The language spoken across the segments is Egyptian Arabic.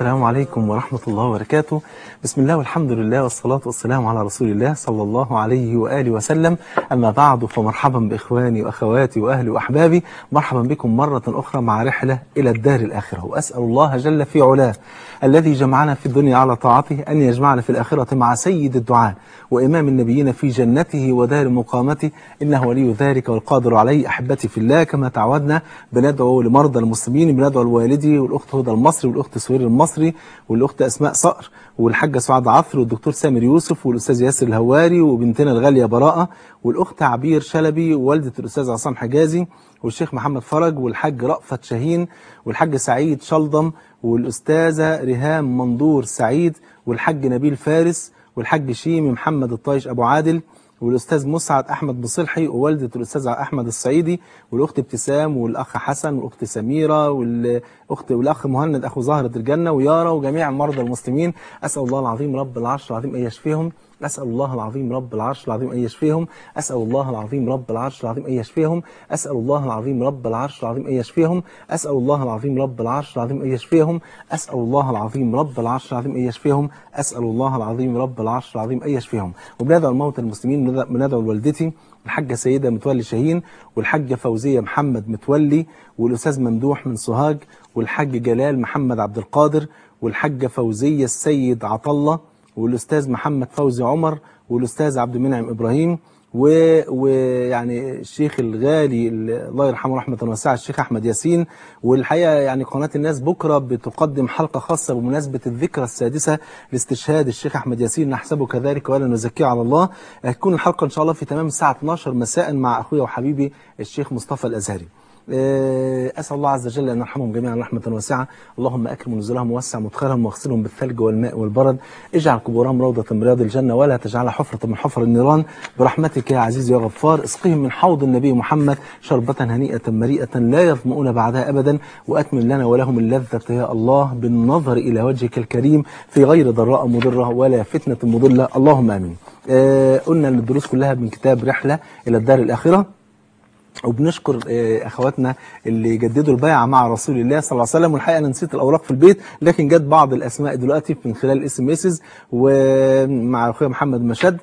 السلام عليكم ورحمة الله وبركاته بسم الله والحمد لله والصلاة والسلام على رسول الله صلى الله عليه وآله وسلم أما بعد فمرحبا بإخواني وأخواتي وأهلي وأحبابي مرحبا بكم مرة أخرى مع رحلة إلى الدار الآخرة وأسأل الله جل في علاه الذي جمعنا في الدنيا على طاعته أن يجمعنا في الآخرة مع سيد الدعاء وإمام النبيين في جنته ودار مقامته إنه ولي ذلك والقادر عليه أحبتي في الله كما تعودنا بندعو لمرضى المسلمين بندعو لوالدي والأخت هدى المصري والأخت سهير المصري والأخت أسماء صقر والحاجة سعاد عطر والدكتور سامر يوسف والأستاذ ياسر الهواري وبنتنا الغالية براءة والأخت عبير شلبي ووالدة الأستاذ عصام حجازي والشيخ محمد فرج والحاج رأفت شاهين والحاج سعيد شلضم والأستاذة ريهام مندور سعيد والحاج نبيل فارس والحاج شيمي محمد الطايش أبو عادل والأستاذ مسعد أحمد بصلحي ووالدة الأستاذ أحمد الصعيدي والأخت ابتسام والأخ حسن والأخت سميرة والأخت والأخ مهند أخو زهرة الجنة ويارا وجميع مرضى المسلمين أسأل الله العظيم رب العرش العظيم أن يشفيهم أسأل الله العظيم رب العرش العظيم أن يشفيهم أسأل الله العظيم رب العرش العظيم أن يشفيهم أسأل الله العظيم رب العرش العظيم أن يشفيهم أسأل الله العظيم رب العرش العظيم أن يشفيهم أسأل الله العظيم رب العرش العظيم أن يشفيهم أسأل الله العظيم رب العرش العظيم أن يشفيهم وبندعو الموتى المسلمين بندعو لوالدتي الحاجة سيدة متولي شاهين والحاجة فوزية محمد متولي والأستاذ ممدوح من سوهاج والحاج جلال محمد عبد القادر والحاجة فوزية السيد عطلة والأستاذ محمد فوزي عمر والأستاذ عبد المنعم إبراهيم ويعني الشيخ الغالي الله يرحمه رحمة واسعة الشيخ أحمد ياسين والحقيقة يعني قناة الناس بكرة بتقدم حلقة خاصة بمناسبة الذكرى السادسة لاستشهاد الشيخ أحمد ياسين نحسبه كذلك ولا نزكيه على الله هتكون الحلقة إن شاء الله في تمام الساعة 12 مساء مع أخويا وحبيبي الشيخ مصطفى الأزهري أسأل الله عز وجل أن يرحمهم جميعا رحمة واسعة اللهم أكرم نزلهم ووسع مدخلهم واغسلهم بالثلج والماء والبرد اجعل قبورهم روضة من رياض الجنة ولا تجعلها حفرة من حفر النيران برحمتك يا عزيز يا غفار اسقهم من حوض النبي محمد شربة هنيئة مريئة لا يظمؤون بعدها أبدا وأتمم لنا ولهم اللذة يا الله بالنظر إلى وجهك الكريم في غير ضراء مضرة ولا فتنة مضلة اللهم آمين آه قلنا أن الدروس كلها من كتاب رحلة إلى الدار الآخرة وبنشكر اخواتنا اللي جددوا البيعه مع رسول الله صلى الله عليه وسلم والحقيقه انا نسيت الاوراق في البيت لكن جت بعض الاسماء دلوقتي من خلال الاس ام اسز ومع اخويا محمد مشد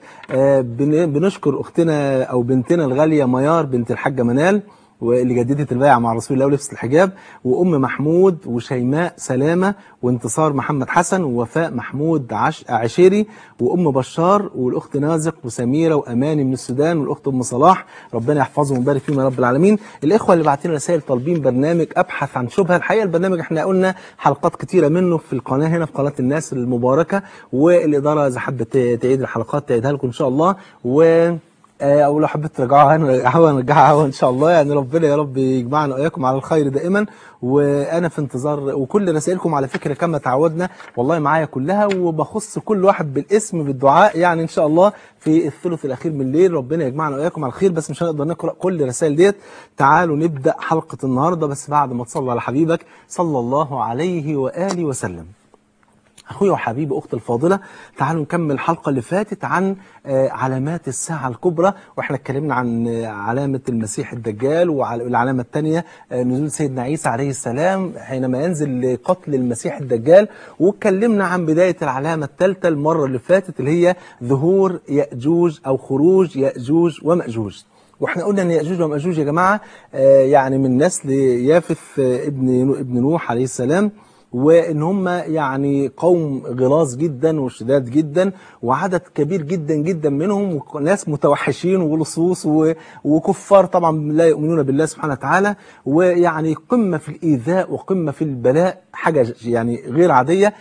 بنشكر اختنا او بنتنا الغاليه ميار بنت الحاجه منال واللي جددت البيعة مع رسول الله ولبست الحجاب وأم محمود وشيماء سلامة وانتصار محمد حسن ووفاء محمود عش... عشيري وأم بشار والأخت نازق وسميرة وأماني من السودان والأخت أم صلاح ربنا يحفظهم ويبارك فيهم يا رب العالمين الإخوة اللي بعتين رسائل طالبين برنامج أبحث عن شبهة الحقيقة البرنامج احنا قلنا حلقات كتيرة منه في القناة هنا في قناة الناس المباركة والإدارة إذا حبت تعيد الحلقات تعيدها لكم إن شاء الله و او لو حبيت ترجعوها هنرجعها نرجعها ان شاء الله يعني ربنا يا رب يجمعنا واياكم على الخير دائما وانا في انتظار وكل رسائلكم على فكره كما تعودنا والله معايا كلها وبخص كل واحد بالاسم بالدعاء يعني ان شاء الله في الثلث الاخير من الليل ربنا يجمعنا واياكم على الخير بس مش هنقدر نقرا كل الرسائل ديت تعالوا نبدا حلقه النهارده بس بعد ما تصلوا على حبيبك صلى الله عليه واله وسلم أخويا وحبيبي أختي الفاضلة تعالوا نكمل الحلقة اللي فاتت عن علامات الساعة الكبرى وإحنا اتكلمنا عن علامة المسيح الدجال والعلامة الثانية نزول سيدنا عيسى عليه السلام حينما ينزل لقتل المسيح الدجال واتكلمنا عن بداية العلامة الثالثة المرة اللي فاتت اللي هي ظهور يأجوج أو خروج يأجوج ومأجوج واحنا قلنا ان ياجوج وماجوج يا جماعه يعني من نسل يافث ابن ابن نوح عليه السلام وان هم يعني قوم غلاظ جدا وشداد جدا وعدد كبير جدا جدا منهم وناس متوحشين ولصوص وكفار طبعا لا يؤمنون بالله سبحانه وتعالى ويعني قمه في الايذاء وقمه في البلاء حاجه يعني غير عاديه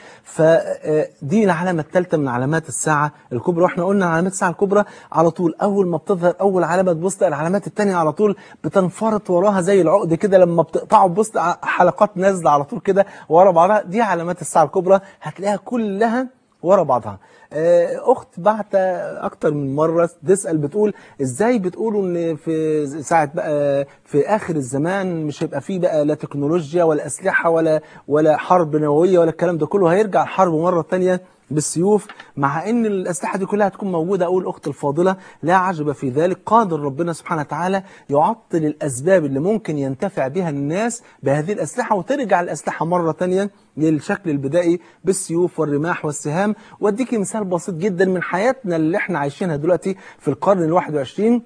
فدي العلامه الثالثه من علامات الساعه الكبرى واحنا قلنا علامات الساعه الكبرى على طول اول ما بتظهر اول علامه تبص العلامات الثانيه على طول بتنفرط وراها زي العقد كده لما بتقطعوا تبص حلقات نازله على طول كده ورا بعضها دي علامات الساعة الكبرى هتلاقيها كلها ورا بعضها اخت بعت اكتر من مرة تسأل بتقول ازاي بتقولوا ان في ساعة بقى في اخر الزمان مش هيبقى فيه بقى لا تكنولوجيا ولا اسلحة ولا ولا حرب نووية ولا الكلام ده كله هيرجع الحرب مرة تانية بالسيوف مع ان الاسلحه دي كلها هتكون موجوده اقول اخت الفاضله لا عجب في ذلك قادر ربنا سبحانه وتعالى يعطل الاسباب اللي ممكن ينتفع بها الناس بهذه الاسلحه وترجع الاسلحه مره ثانيه للشكل البدائي بالسيوف والرماح والسهام واديكي مثال بسيط جدا من حياتنا اللي احنا عايشينها دلوقتي في القرن ال21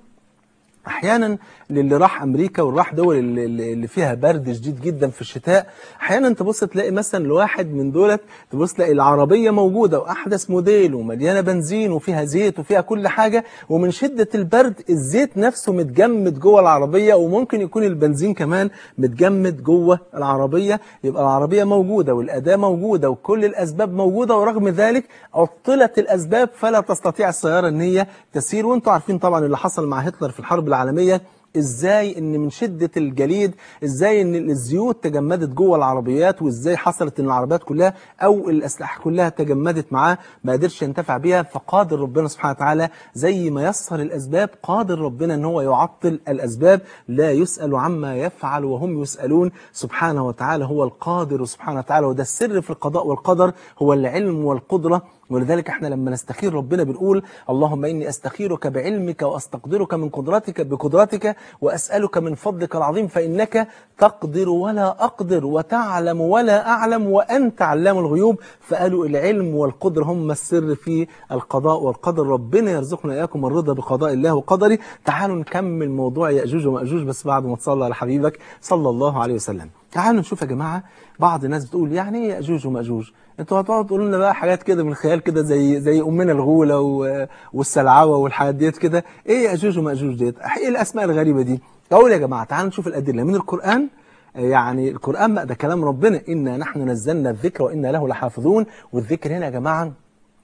احيانا للي راح امريكا واللي راح دول اللي اللي فيها برد شديد جدا في الشتاء احيانا تبص تلاقي مثلا لواحد من دولت تبص تلاقي العربيه موجوده واحدث موديل ومليانه بنزين وفيها زيت وفيها كل حاجه ومن شده البرد الزيت نفسه متجمد جوه العربيه وممكن يكون البنزين كمان متجمد جوه العربيه يبقى العربيه موجوده والاداه موجوده وكل الاسباب موجوده ورغم ذلك عطلت الاسباب فلا تستطيع السياره ان هي تسير وانتم عارفين طبعا اللي حصل مع هتلر في الحرب العالميه ازاي ان من شدة الجليد ازاي ان الزيوت تجمدت جوه العربيات وازاي حصلت ان العربيات كلها او الاسلحه كلها تجمدت معاه ما قدرش ينتفع بيها فقادر ربنا سبحانه وتعالى زي ما يسر الاسباب قادر ربنا ان هو يعطل الاسباب لا يسأل عما يفعل وهم يسألون سبحانه وتعالى هو القادر سبحانه وتعالى وده السر في القضاء والقدر هو العلم والقدرة ولذلك احنا لما نستخير ربنا بنقول اللهم اني استخيرك بعلمك واستقدرك من قدرتك بقدرتك واسالك من فضلك العظيم فانك تقدر ولا اقدر وتعلم ولا اعلم وانت علام الغيوب فقالوا العلم والقدر هم السر في القضاء والقدر ربنا يرزقنا اياكم الرضا بقضاء الله وقدره تعالوا نكمل موضوع ياجوج وماجوج بس بعد ما تصلى على حبيبك صلى الله عليه وسلم تعالوا نشوف يا جماعه بعض الناس بتقول يعني ايه ياجوج وماجوج انتوا هتقعدوا تقولوا لنا بقى حاجات كده من الخيال كده زي زي امنا الغوله و- والسلعوه والحاجات ديت كده ايه ياجوج وماجوج ديت ايه الاسماء الغريبه دي اقول يا جماعه تعالوا نشوف الادله من القران يعني القران بقى ده كلام ربنا انا نحن نزلنا الذكر وانا له لحافظون والذكر هنا يا جماعه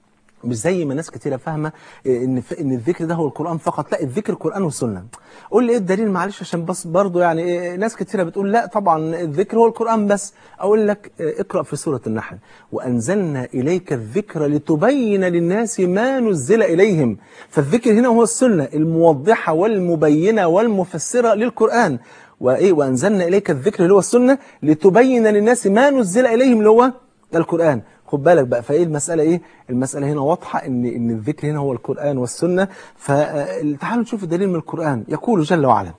مش زي ما ناس كتيره فاهمه ان ان الذكر ده هو القران فقط لا الذكر القران والسنه قول لي ايه الدليل معلش عشان بس برضه يعني إيه ناس كتيره بتقول لا طبعا الذكر هو القران بس اقول لك إيه، اقرا في سوره النحل وانزلنا اليك الذكر لتبين للناس ما نزل اليهم فالذكر هنا هو السنه الموضحه والمبينه والمفسره للقران وايه وانزلنا اليك الذكر اللي هو السنه لتبين للناس ما نزل اليهم اللي هو القرآن خد بالك بقى فايه المسألة ايه المسألة هنا واضحة ان ان الذكر هنا هو القرآن والسنة فتعالوا نشوف الدليل من القرآن يقول جل وعلا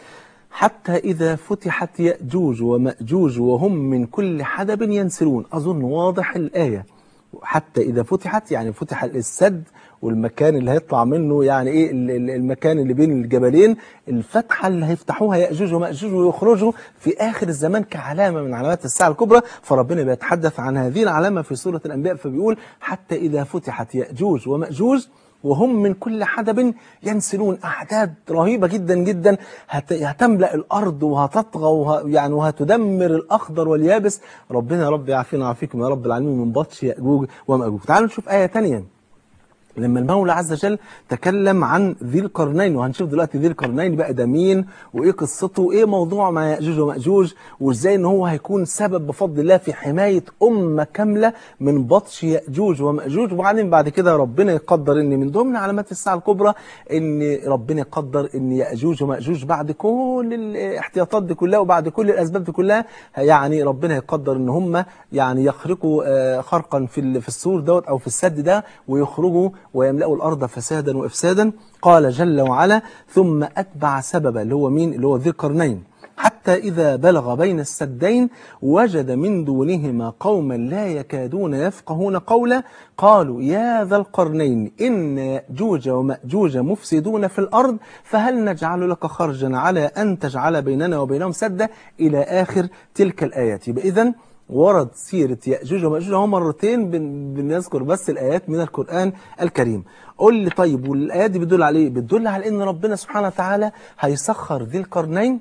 حتى إذا فتحت يأجوج ومأجوج وهم من كل حدب ينسلون أظن واضح الآية حتى إذا فتحت يعني فتح السد والمكان اللي هيطلع منه يعني إيه ال- ال- المكان اللي بين الجبلين الفتحة اللي هيفتحوها يأجوج ومأجوج ويخرجوا في آخر الزمان كعلامة من علامات الساعة الكبرى فربنا بيتحدث عن هذه العلامة في سورة الأنبياء فبيقول حتى إذا فتحت يأجوج ومأجوج وهم من كل حدب ينسلون أعداد رهيبة جدا جدا هت- هتملأ الأرض وهتطغى وه يعني وهتدمر الأخضر واليابس ربنا يا رب يعافينا ويعافيكم يا رب العالمين من بطش يأجوج ومأجوج تعالوا نشوف آية تانية لما المولى عز وجل تكلم عن ذي القرنين وهنشوف دلوقتي ذي القرنين بقى ده مين وايه قصته وايه موضوع مع ياجوج وماجوج وازاي ان هو هيكون سبب بفضل الله في حمايه امه كامله من بطش ياجوج وماجوج وبعدين بعد كده ربنا يقدر ان من ضمن علامات الساعه الكبرى ان ربنا يقدر ان ياجوج وماجوج بعد كل الاحتياطات دي كلها وبعد كل الاسباب دي كلها يعني ربنا يقدر ان هم يعني يخرقوا آه، خرقا في ال- في السور دوت او في السد ده ويخرجوا ويملأوا الارض فسادا وافسادا قال جل وعلا ثم اتبع سببا اللي هو مين اللي هو ذي القرنين حتى إذا بلغ بين السدين وجد من دونهما قوما لا يكادون يفقهون قولا قالوا يا ذا القرنين إن يأجوج ومأجوج مفسدون في الأرض فهل نجعل لك خرجا على أن تجعل بيننا وبينهم سدا إلى آخر تلك الآيات يبقى إذن ورد سيرة يأجوج ومأجوج هو مرتين بن- بنذكر بس الآيات من القرآن الكريم قول لي طيب والآيات دي بتدل على إيه؟ بتدل على إن ربنا سبحانه وتعالى هيسخر ذي القرنين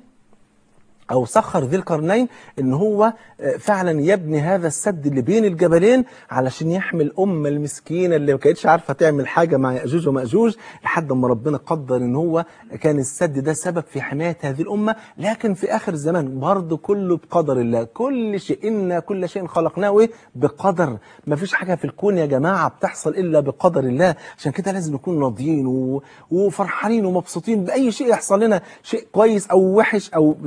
أو سخر ذي القرنين إن هو آه، فعلا يبني هذا السد اللي بين الجبلين علشان يحمي الأمة المسكينة اللي ما كانتش عارفة تعمل حاجة مع يأجوج ومأجوج لحد ما ربنا قدر إن هو كان السد ده سبب في حماية هذه الأمة لكن في آخر الزمان برضه كله بقدر الله كل شيء إن كل شيء خلقناه إيه؟ بقدر ما فيش حاجة في الكون يا جماعة بتحصل إلا بقدر الله عشان كده لازم نكون راضيين و... وفرحانين ومبسوطين بأي شيء يحصل لنا شيء كويس أو وحش أو ده في نظرنا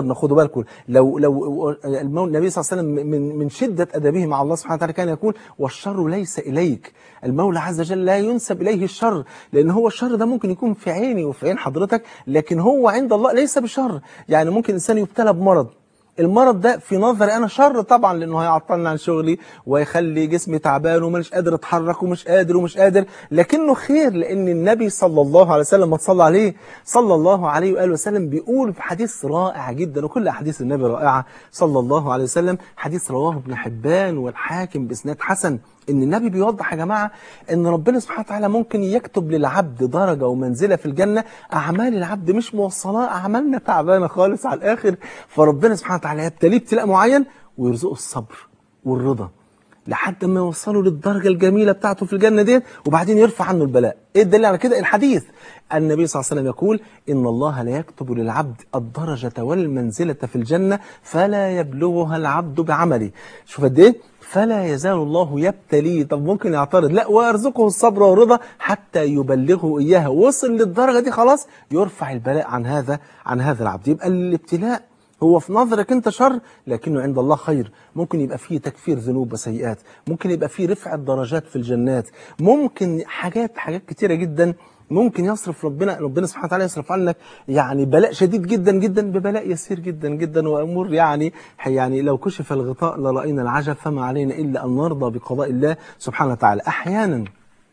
قدرنا خدوا بالكم لو لو المو- النبي صلى الله عليه وسلم من من شده ادبه مع الله سبحانه وتعالى كان يقول والشر ليس اليك المولى عز وجل لا ينسب اليه الشر لان هو الشر ده ممكن يكون في عيني وفي عين حضرتك لكن هو عند الله ليس بشر يعني ممكن انسان يبتلى بمرض المرض ده في نظري انا شر طبعا لانه هيعطلني عن شغلي ويخلي جسمي تعبان ومش قادر اتحرك ومش قادر ومش قادر لكنه خير لان النبي صلى الله عليه وسلم ما تصلى عليه صلى الله عليه واله وسلم بيقول في حديث رائع جدا وكل احاديث النبي رائعه صلى الله عليه وسلم حديث رواه ابن حبان والحاكم باسناد حسن ان النبي بيوضح يا جماعه ان ربنا سبحانه وتعالى ممكن يكتب للعبد درجه ومنزله في الجنه اعمال العبد مش موصلاه اعمالنا تعبانه خالص على الاخر فربنا سبحانه وتعالى يبتليه ابتلاء معين ويرزقه الصبر والرضا لحد ما يوصله للدرجه الجميله بتاعته في الجنه ديت وبعدين يرفع عنه البلاء ايه الدليل على كده الحديث النبي صلى الله عليه وسلم يقول ان الله لا يكتب للعبد الدرجه والمنزله في الجنه فلا يبلغها العبد بعمله شوف قد ايه فلا يزال الله يبتليه طب ممكن يعترض لا ويرزقه الصبر والرضا حتى يبلغه اياها وصل للدرجه دي خلاص يرفع البلاء عن هذا عن هذا العبد يبقى الابتلاء هو في نظرك انت شر لكنه عند الله خير ممكن يبقى فيه تكفير ذنوب وسيئات ممكن يبقى فيه رفع درجات في الجنات ممكن حاجات حاجات كتيرة جدا ممكن يصرف ربنا ربنا سبحانه وتعالى يصرف عنك يعني بلاء شديد جدا جدا ببلاء يسير جدا جدا وامور يعني يعني لو كشف الغطاء لراينا العجب فما علينا الا ان نرضى بقضاء الله سبحانه وتعالى احيانا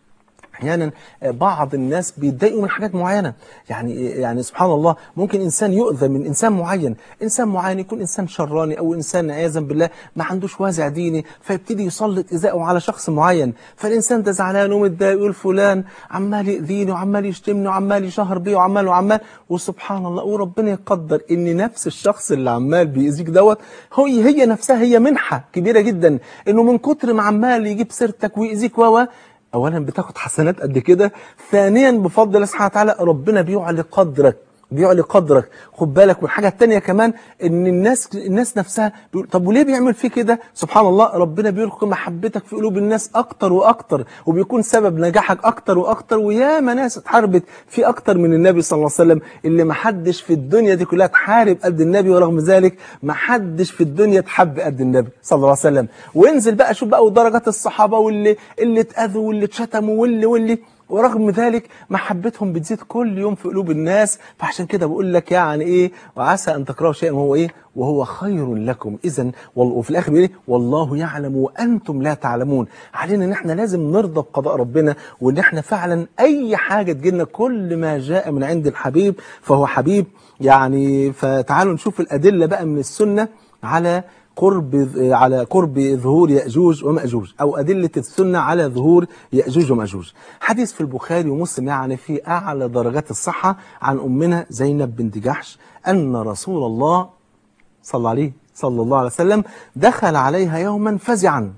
احيانا بعض الناس بيتضايقوا من حاجات معينه يعني يعني سبحان الله ممكن انسان يؤذى من انسان معين انسان معين يكون انسان شراني او انسان عياذا بالله ما عندوش وازع ديني فيبتدي يسلط ايذائه على شخص معين فالانسان ده زعلان ومتضايق يقول فلان عمال يؤذيني وعمال يشتمني وعمال يشهر بيه وعمال وعمال وسبحان الله وربنا يقدر ان نفس الشخص اللي عمال بيأذيك دوت هو هي نفسها هي منحه كبيره جدا انه من كتر ما عمال يجيب سيرتك ويأذيك و اولا بتاخد حسنات قد كده ثانيا بفضل الله سبحانه وتعالى ربنا بيعلي قدرك بيعلي قدرك خد بالك والحاجه الثانيه كمان ان الناس الناس نفسها بيقول طب وليه بيعمل فيه كده سبحان الله ربنا بيلقي محبتك في قلوب الناس اكتر واكتر وبيكون سبب نجاحك اكتر واكتر وياما ناس اتحاربت في اكتر من النبي صلى الله عليه وسلم اللي ما حدش في الدنيا دي كلها تحارب قد النبي ورغم ذلك ما حدش في الدنيا تحب قد النبي صلى الله عليه وسلم وانزل بقى شوف بقى ودرجات الصحابه واللي اللي اتاذوا واللي اتشتموا واللي واللي ورغم ذلك محبتهم بتزيد كل يوم في قلوب الناس فعشان كده بقول لك يعني ايه وعسى ان تكرهوا شيئا وهو ايه وهو خير لكم اذا وفي الاخر بيقول ايه والله يعلم وانتم لا تعلمون علينا ان احنا لازم نرضى بقضاء ربنا وان احنا فعلا اي حاجه تجيلنا كل ما جاء من عند الحبيب فهو حبيب يعني فتعالوا نشوف الادله بقى من السنه على قرب على قرب ظهور يأجوج ومأجوج أو أدلة السنة على ظهور يأجوج ومأجوج حديث في البخاري ومسلم يعني في أعلى درجات الصحة عن أمنا زينب بنت جحش أن رسول الله صلى عليه صلى الله عليه وسلم دخل عليها يوما فزعا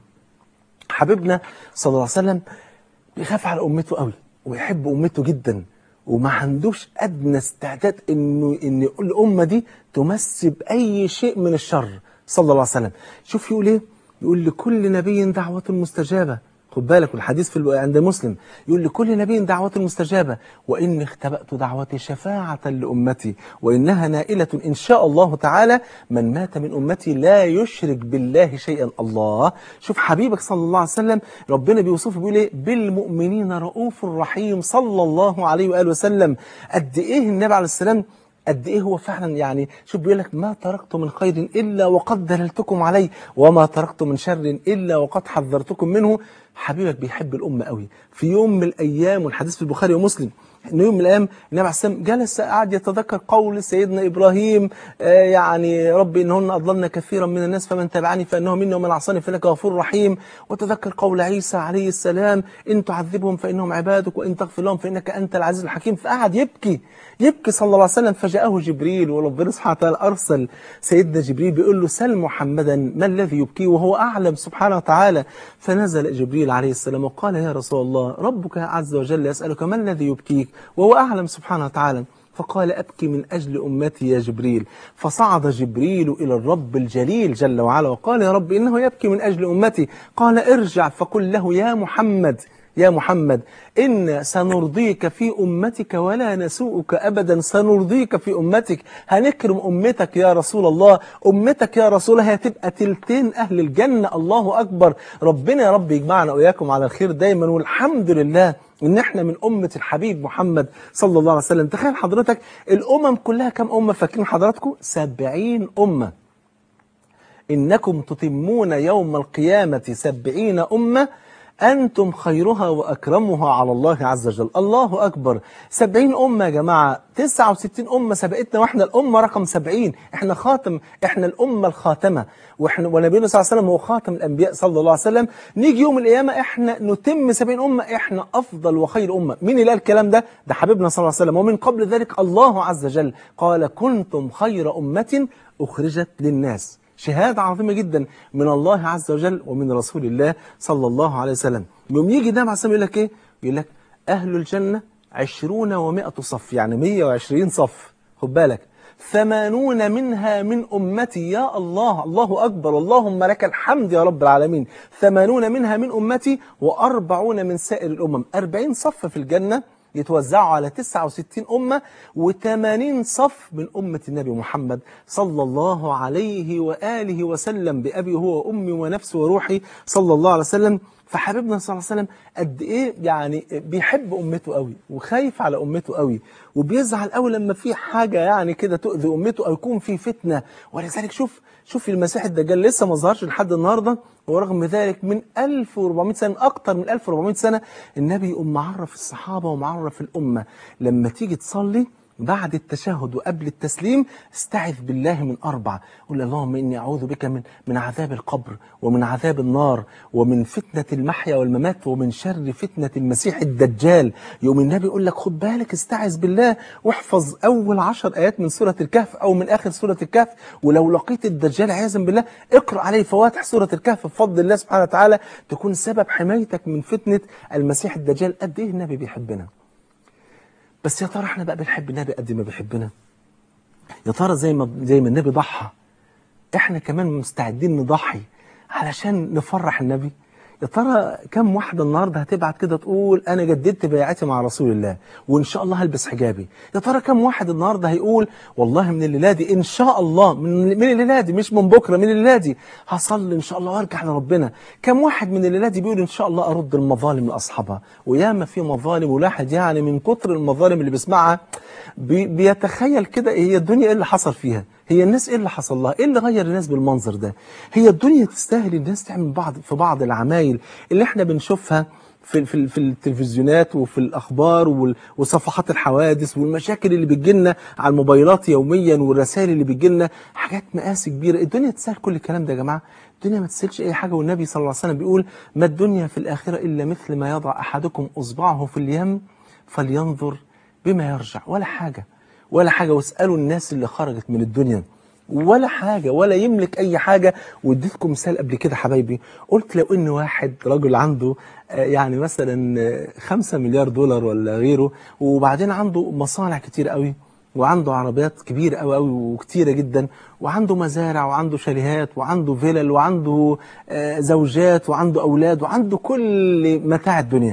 حبيبنا صلى الله عليه وسلم بيخاف على أمته قوي ويحب أمته جدا وما عندوش أدنى استعداد إنه إن الأمة دي تمس بأي شيء من الشر صلى الله عليه وسلم شوف يقول ايه يقول لكل نبي دعوة مستجابة خد بالك والحديث في عند مسلم يقول لكل نبي دعوة مستجابة وإني اختبأت دعوتي شفاعة لأمتي وإنها نائلة إن شاء الله تعالى من مات من أمتي لا يشرك بالله شيئا الله شوف حبيبك صلى الله عليه وسلم ربنا بيوصفه بيقول إيه بالمؤمنين رؤوف رحيم صلى الله عليه وآله وسلم قد إيه النبي عليه السلام قد ايه هو فعلا يعني شوف بيقول لك ما تركت من خير الا وقد دللتكم عليه وما تركت من شر الا وقد حذرتكم منه حبيبك بيحب الامه قوي في يوم من الايام والحديث في البخاري ومسلم ان يوم من الايام النبي عليه السلام جلس قعد يتذكر قول سيدنا ابراهيم آه يعني ربي انهن اضللن كثيرا من الناس فمن تبعني فانه مني ومن عصاني فانك غفور رحيم وتذكر قول عيسى عليه السلام ان تعذبهم فانهم عبادك وان تغفر لهم فانك انت العزيز الحكيم فقعد يبكي يبكي صلى الله عليه وسلم فجاءه جبريل وربنا سبحانه وتعالى ارسل سيدنا جبريل بيقول له سل محمدا ما الذي يبكيه وهو اعلم سبحانه وتعالى فنزل جبريل عليه السلام وقال يا رسول الله ربك عز وجل يسالك ما الذي يبكيك وهو اعلم سبحانه وتعالى فقال أبكي من أجل أمتي يا جبريل فصعد جبريل إلى الرب الجليل جل وعلا وقال يا رب إنه يبكي من أجل أمتي قال ارجع فقل له يا محمد يا محمد إن سنرضيك في أمتك ولا نسوءك أبدا سنرضيك في أمتك هنكرم أمتك يا رسول الله أمتك يا رسول الله هتبقى تلتين أهل الجنة الله أكبر ربنا يا رب يجمعنا وإياكم على الخير دايما والحمد لله ان احنا من أمة الحبيب محمد صلى الله عليه وسلم تخيل حضرتك الأمم كلها كم أمة فاكرين حضراتكم سبعين أمة إنكم تتمون يوم القيامة سبعين أمة أنتم خيرها وأكرمها على الله عز وجل الله أكبر سبعين أمة يا جماعة تسعة وستين أمة سبقتنا وإحنا الأمة رقم سبعين إحنا خاتم إحنا الأمة الخاتمة وإحنا ونبينا صلى الله عليه وسلم هو خاتم الأنبياء صلى الله عليه وسلم نيجي يوم القيامة إحنا نتم سبعين أمة إحنا أفضل وخير أمة مين اللي قال الكلام ده ده حبيبنا صلى الله عليه وسلم ومن قبل ذلك الله عز وجل قال كنتم خير أمة أخرجت للناس شهادة عظيمة جدا من الله عز وجل ومن رسول الله صلى الله عليه وسلم يوم يجي ده مع السلام يقول لك ايه يقول لك أهل الجنة عشرون ومائة صف يعني مية وعشرين صف خد بالك ثمانون منها من أمتي يا الله الله أكبر اللهم لك الحمد يا رب العالمين ثمانون منها من أمتي وأربعون من سائر الأمم أربعين صف في الجنة يتوزعوا على 69 أمة و80 صف من أمة النبي محمد صلى الله عليه وآله وسلم بأبي هو وأمي ونفسي وروحي صلى الله عليه وسلم فحبيبنا صلى الله عليه وسلم قد ايه يعني بيحب امته قوي وخايف على امته قوي وبيزعل قوي لما في حاجه يعني كده تؤذي امته او يكون في فتنه ولذلك شوف شوف المسيح الدجال لسه ما ظهرش لحد النهارده ورغم ذلك من 1400 سنه اكتر من 1400 سنه النبي يقوم معرف الصحابه ومعرف الامه لما تيجي تصلي بعد التشهد وقبل التسليم استعذ بالله من أربع قل اللهم إني أعوذ بك من من عذاب القبر ومن عذاب النار ومن فتنة المحيا والممات ومن شر فتنة المسيح الدجال يوم النبي يقول لك خد بالك استعذ بالله واحفظ أول عشر آيات من سورة الكهف أو من آخر سورة الكهف ولو لقيت الدجال عياذا بالله اقرأ عليه فواتح سورة الكهف بفضل الله سبحانه وتعالى تكون سبب حمايتك من فتنة المسيح الدجال قد إيه النبي بيحبنا بس يا ترى احنا بقى بنحب النبي قد ما بيحبنا يا ترى زي ما زي ما النبي ضحى احنا كمان مستعدين نضحي علشان نفرح النبي يا ترى كم واحدة النهاردة هتبعت كده تقول أنا جددت بيعتي مع رسول الله وإن شاء الله هلبس حجابي يا ترى كم واحد النهاردة هيقول والله من الليلة دي إن شاء الله من من الليلة دي مش من بكرة من الليلة دي هصلي إن شاء الله وأرجع لربنا كم واحد من الليلة دي بيقول إن شاء الله أرد المظالم لأصحابها وياما في مظالم ولاحد يعني من كتر المظالم اللي بيسمعها بي بيتخيل كده هي الدنيا إيه اللي حصل فيها هي الناس ايه اللي حصل لها ايه اللي غير الناس بالمنظر ده هي الدنيا تستاهل الناس تعمل بعض في بعض العمايل اللي احنا بنشوفها في في في التلفزيونات وفي الاخبار وال- وصفحات الحوادث والمشاكل اللي بتجيلنا على الموبايلات يوميا والرسائل اللي بتجيلنا حاجات مقاسي كبيره الدنيا تستاهل كل الكلام ده يا جماعه الدنيا ما تستاهلش اي حاجه والنبي صلى الله عليه وسلم بيقول ما الدنيا في الاخره الا مثل ما يضع احدكم اصبعه في اليم فلينظر بما يرجع ولا حاجه ولا حاجة واسألوا الناس اللي خرجت من الدنيا ولا حاجة ولا يملك أي حاجة واديتكم مثال قبل كده حبايبي قلت لو إن واحد رجل عنده آه، يعني مثلا آه، خمسة مليار دولار ولا غيره وبعدين عنده مصانع كتير قوي وعنده عربيات كبيرة قوي قوي وكتيرة جدا وعنده مزارع وعنده شاليهات وعنده فيلل وعنده آه، زوجات وعنده أولاد وعنده كل متاع الدنيا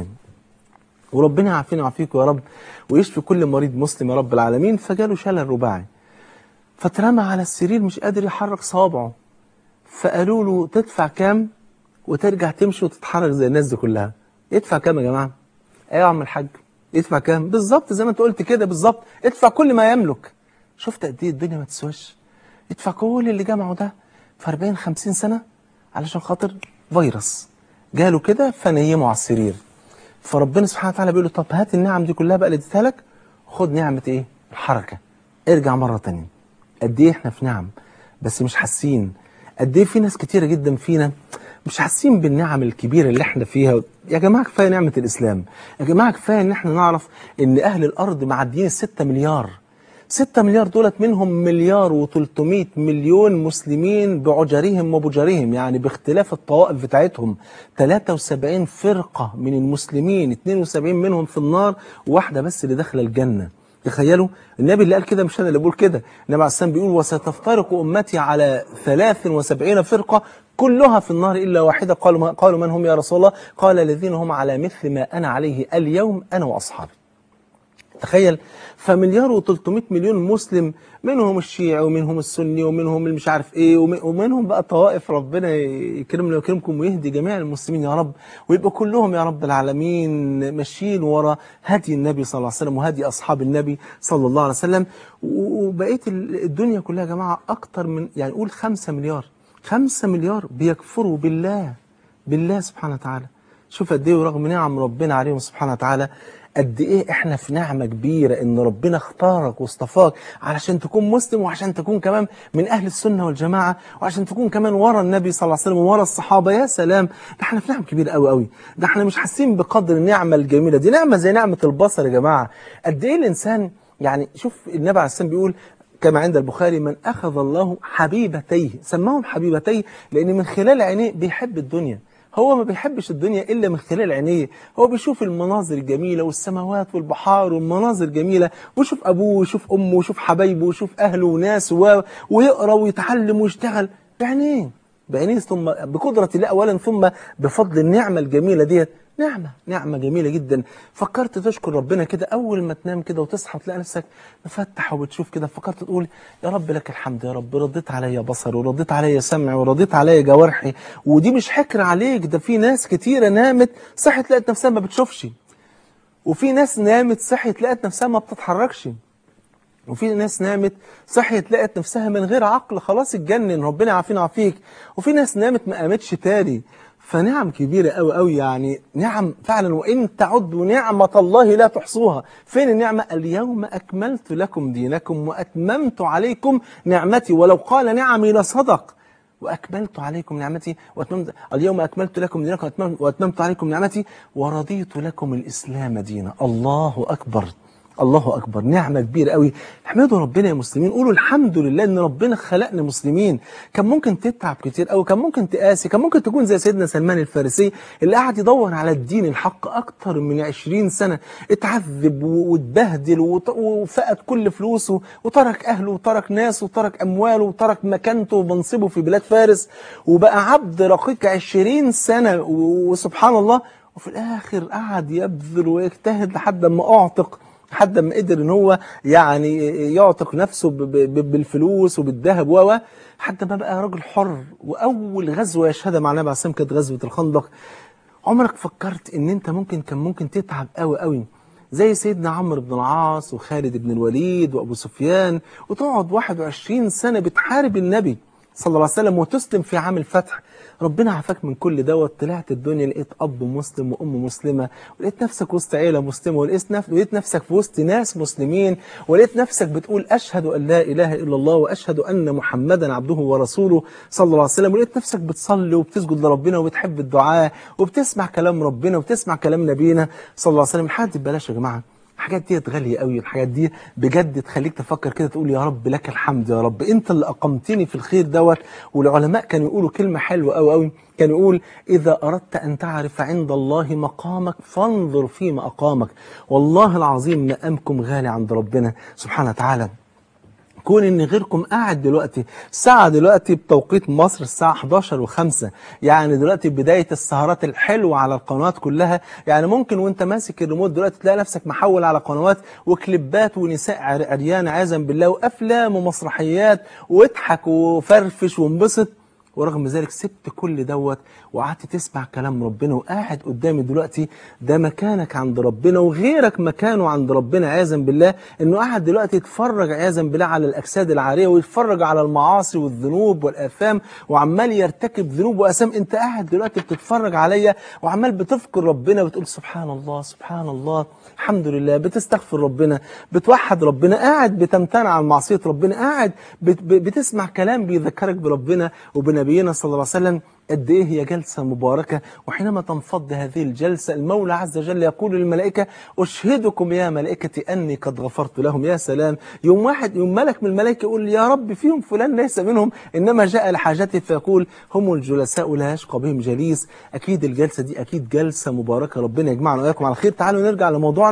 وربنا يعافينا ويعافيكم يا رب ويشفي كل مريض مسلم يا رب العالمين فجاله شلل رباعي فاترمى على السرير مش قادر يحرك صوابعه فقالوا له تدفع كام وترجع تمشي وتتحرك زي الناس دي كلها يدفع كام يا جماعه ايه يا عم الحاج يدفع كام بالظبط زي ما انت قلت كده بالظبط ادفع كل ما يملك شفت قد ايه الدنيا ما تسواش يدفع كل اللي جمعه ده في 40 50 سنه علشان خاطر فيروس جاله كده فنيمه على السرير فربنا سبحانه وتعالى بيقول له طب هات النعم دي كلها بقى اللي اديتها لك خد نعمة ايه؟ الحركة ارجع مرة تانية قد ايه احنا في نعم بس مش حاسين قد ايه في ناس كتيرة جدا فينا مش حاسين بالنعم الكبيرة اللي احنا فيها يا جماعة كفاية نعمة الإسلام يا جماعة كفاية ان احنا نعرف ان أهل الأرض معديين الستة مليار ستة مليار دولت منهم مليار و300 مليون مسلمين بعجرهم وبجرهم يعني باختلاف الطوائف بتاعتهم 73 فرقة من المسلمين 72 منهم في النار وواحدة بس اللي داخله الجنة تخيلوا النبي اللي قال كده مش انا اللي بقول كده النبي عليه السلام بيقول وستفترق امتي على 73 فرقه كلها في النار الا واحده قالوا قالوا من هم يا رسول الله قال الذين هم على مثل ما انا عليه اليوم انا واصحابي تخيل فمليار و300 مليون مسلم منهم الشيعي ومنهم السني ومنهم اللي مش عارف ايه ومنهم بقى طوائف ربنا يكرمنا ويكرمكم ويهدي جميع المسلمين يا رب ويبقى كلهم يا رب العالمين ماشيين ورا هدي النبي صلى الله عليه وسلم وهدي اصحاب النبي صلى الله عليه وسلم وبقيه الدنيا كلها يا جماعه اكتر من يعني قول 5 مليار 5 مليار بيكفروا بالله بالله سبحانه وتعالى شوف قد ايه ورغم نعم ربنا عليهم سبحانه وتعالى قد ايه احنا في نعمه كبيره ان ربنا اختارك واصطفاك علشان تكون مسلم وعشان تكون كمان من اهل السنه والجماعه وعشان تكون كمان ورا النبي صلى الله عليه وسلم وورا الصحابه يا سلام ده احنا في نعم كبيره قوي قوي ده احنا مش حاسين بقدر النعمه الجميله دي نعمه زي نعمه البصر يا جماعه قد ايه الانسان يعني شوف النبي عليه السلام بيقول كما عند البخاري من أخذ الله حبيبتيه سماهم حبيبتيه لأن من خلال عينيه بيحب الدنيا هو ما بيحبش الدنيا إلا من خلال عينيه هو بيشوف المناظر الجميلة والسماوات والبحار والمناظر الجميلة ويشوف أبوه ويشوف أمه ويشوف حبايبه ويشوف أهله وناسه و... ويقرأ ويتعلم ويشتغل بعينيه بعينيه ثم بقدرة الله أولا ثم بفضل النعمة الجميلة ديت نعمة نعمة جميلة جدا فكرت تشكر ربنا كده أول ما تنام كده وتصحى وتلاقي نفسك مفتح وبتشوف كده فكرت تقول يا رب لك الحمد يا رب رديت عليا بصر ورديت عليا سمع ورديت عليا جوارحي ودي مش حكر عليك ده في ناس كتيرة نامت صحت لقت نفسها ما بتشوفش وفي ناس نامت صحت لقت نفسها ما بتتحركش وفي ناس نامت صحيت لقت نفسها من غير عقل خلاص اتجنن ربنا يعافينا ويعافيك وفي ناس نامت ما قامتش تاني فنعم كبيرة قوي قوي يعني نعم فعلا وإن تعدوا نعمة الله لا تحصوها فين النعمة اليوم أكملت لكم دينكم وأتممت عليكم نعمتي ولو قال نعمي لصدق وأكملت عليكم نعمتي وأتممت اليوم أكملت لكم دينكم وأتممت, وأتممت عليكم نعمتي ورضيت لكم الإسلام دينا الله أكبر الله أكبر نعمة كبيرة قوي احمدوا ربنا يا مسلمين قولوا الحمد لله ان ربنا خلقنا مسلمين كان ممكن تتعب كتير قوي كان ممكن تقاسي كان ممكن تكون زي سيدنا سلمان الفارسي اللي قاعد يدور على الدين الحق اكتر من 20 سنة اتعذب واتبهدل وفقد كل فلوسه وترك اهله وترك ناسه وترك امواله وترك مكانته ومنصبه في بلاد فارس وبقى عبد رقيق 20 سنة وسبحان الله وفي الاخر قعد يبذل ويجتهد لحد ما اعتق لحد ما قدر ان هو يعني يعتق نفسه بالفلوس وبالذهب و حتى ما بقى راجل حر واول غزوه يشهدها مع النبي عليه الصلاه كانت غزوه الخندق عمرك فكرت ان انت ممكن كان ممكن تتعب قوي قوي زي سيدنا عمرو بن العاص وخالد بن الوليد وابو سفيان وتقعد 21 سنه بتحارب النبي صلى الله عليه وسلم وتسلم في عام الفتح ربنا عافاك من كل دوت طلعت الدنيا لقيت اب مسلم وام مسلمه ولقيت نفسك وسط عيله مسلمه ولقيت نفسك ولقيت نفسك في وسط ناس مسلمين ولقيت نفسك بتقول اشهد ان لا اله الا الله واشهد ان محمدا عبده ورسوله صلى الله عليه وسلم ولقيت نفسك بتصلي وبتسجد لربنا وبتحب الدعاء وبتسمع كلام ربنا وبتسمع كلام نبينا صلى الله عليه وسلم حد بلاش يا جماعه الحاجات دي غالية قوي الحاجات دي بجد تخليك تفكر كده تقول يا رب لك الحمد يا رب انت اللي اقمتني في الخير دوت والعلماء كانوا يقولوا كلمة حلوة قوي قوي كان يقول إذا أردت أن تعرف عند الله مقامك فانظر فيما أقامك والله العظيم مقامكم غالي عند ربنا سبحانه وتعالى كون ان غيركم قاعد دلوقتي الساعة دلوقتي بتوقيت مصر الساعة 11 و5 يعني دلوقتي بداية السهرات الحلوة على القنوات كلها يعني ممكن وانت ماسك الريموت دلوقتي تلاقي نفسك محول على قنوات وكليبات ونساء عريانة عياذا بالله وافلام ومسرحيات واضحك وفرفش وانبسط ورغم ذلك سبت كل دوت وقعدت تسمع كلام ربنا وقاعد قدامي دلوقتي ده مكانك عند ربنا وغيرك مكانه عند ربنا عياذا بالله انه قاعد دلوقتي يتفرج عياذا بالله على الاجساد العاريه ويتفرج على المعاصي والذنوب والاثام وعمال يرتكب ذنوب واثام انت قاعد دلوقتي بتتفرج عليا وعمال بتذكر ربنا وتقول سبحان الله سبحان الله الحمد لله بتستغفر ربنا بتوحد ربنا قاعد بتمتنع عن معصيه ربنا قاعد بت بتسمع كلام بيذكرك بربنا وبنبينا صلى الله عليه وسلم قد ايه هي جلسة مباركة وحينما تنفض هذه الجلسة المولى عز وجل يقول للملائكة أشهدكم يا ملائكتي أني قد غفرت لهم يا سلام يوم واحد يوم ملك من الملائكة يقول يا رب فيهم فلان ليس منهم إنما جاء لحاجته فيقول هم الجلساء لا يشقى بهم جليس أكيد الجلسة دي أكيد جلسة مباركة ربنا يجمعنا وإياكم على خير تعالوا نرجع لموضوعنا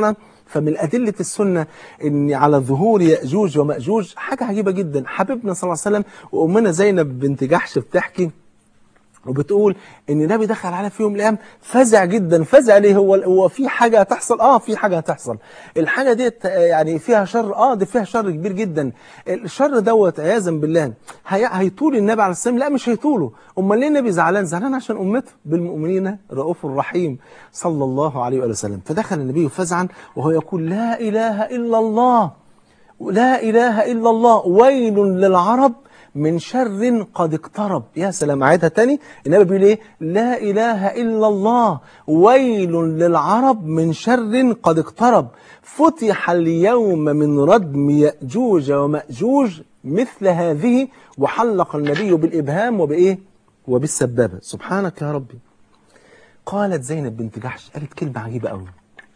فمن أدلة السنة أن على ظهور يأجوج ومأجوج حاجة عجيبة جدا حبيبنا صلى الله عليه وسلم وأمنا زينب بنت جحش بتحكي وبتقول ان النبي دخل عليها في يوم من الايام فزع جدا فزع ليه هو هو في حاجه هتحصل اه في حاجه هتحصل الحاجه ديت يعني فيها شر اه دي فيها شر كبير جدا الشر دوت عياذا بالله هي هيطول النبي عليه السلام لا مش هيطوله امال ليه النبي زعلان زعلان عشان امته بالمؤمنين رؤوف رحيم صلى الله عليه واله وسلم فدخل النبي فزعا وهو يقول لا اله الا الله لا اله الا الله ويل للعرب من شر قد اقترب يا سلام عيدها تاني النبي بيقول ايه لا اله الا الله ويل للعرب من شر قد اقترب فتح اليوم من ردم ياجوج وماجوج مثل هذه وحلق النبي بالابهام وبايه وبالسبابه سبحانك يا ربي قالت زينب بنت جحش قالت كلمه عجيبه قوي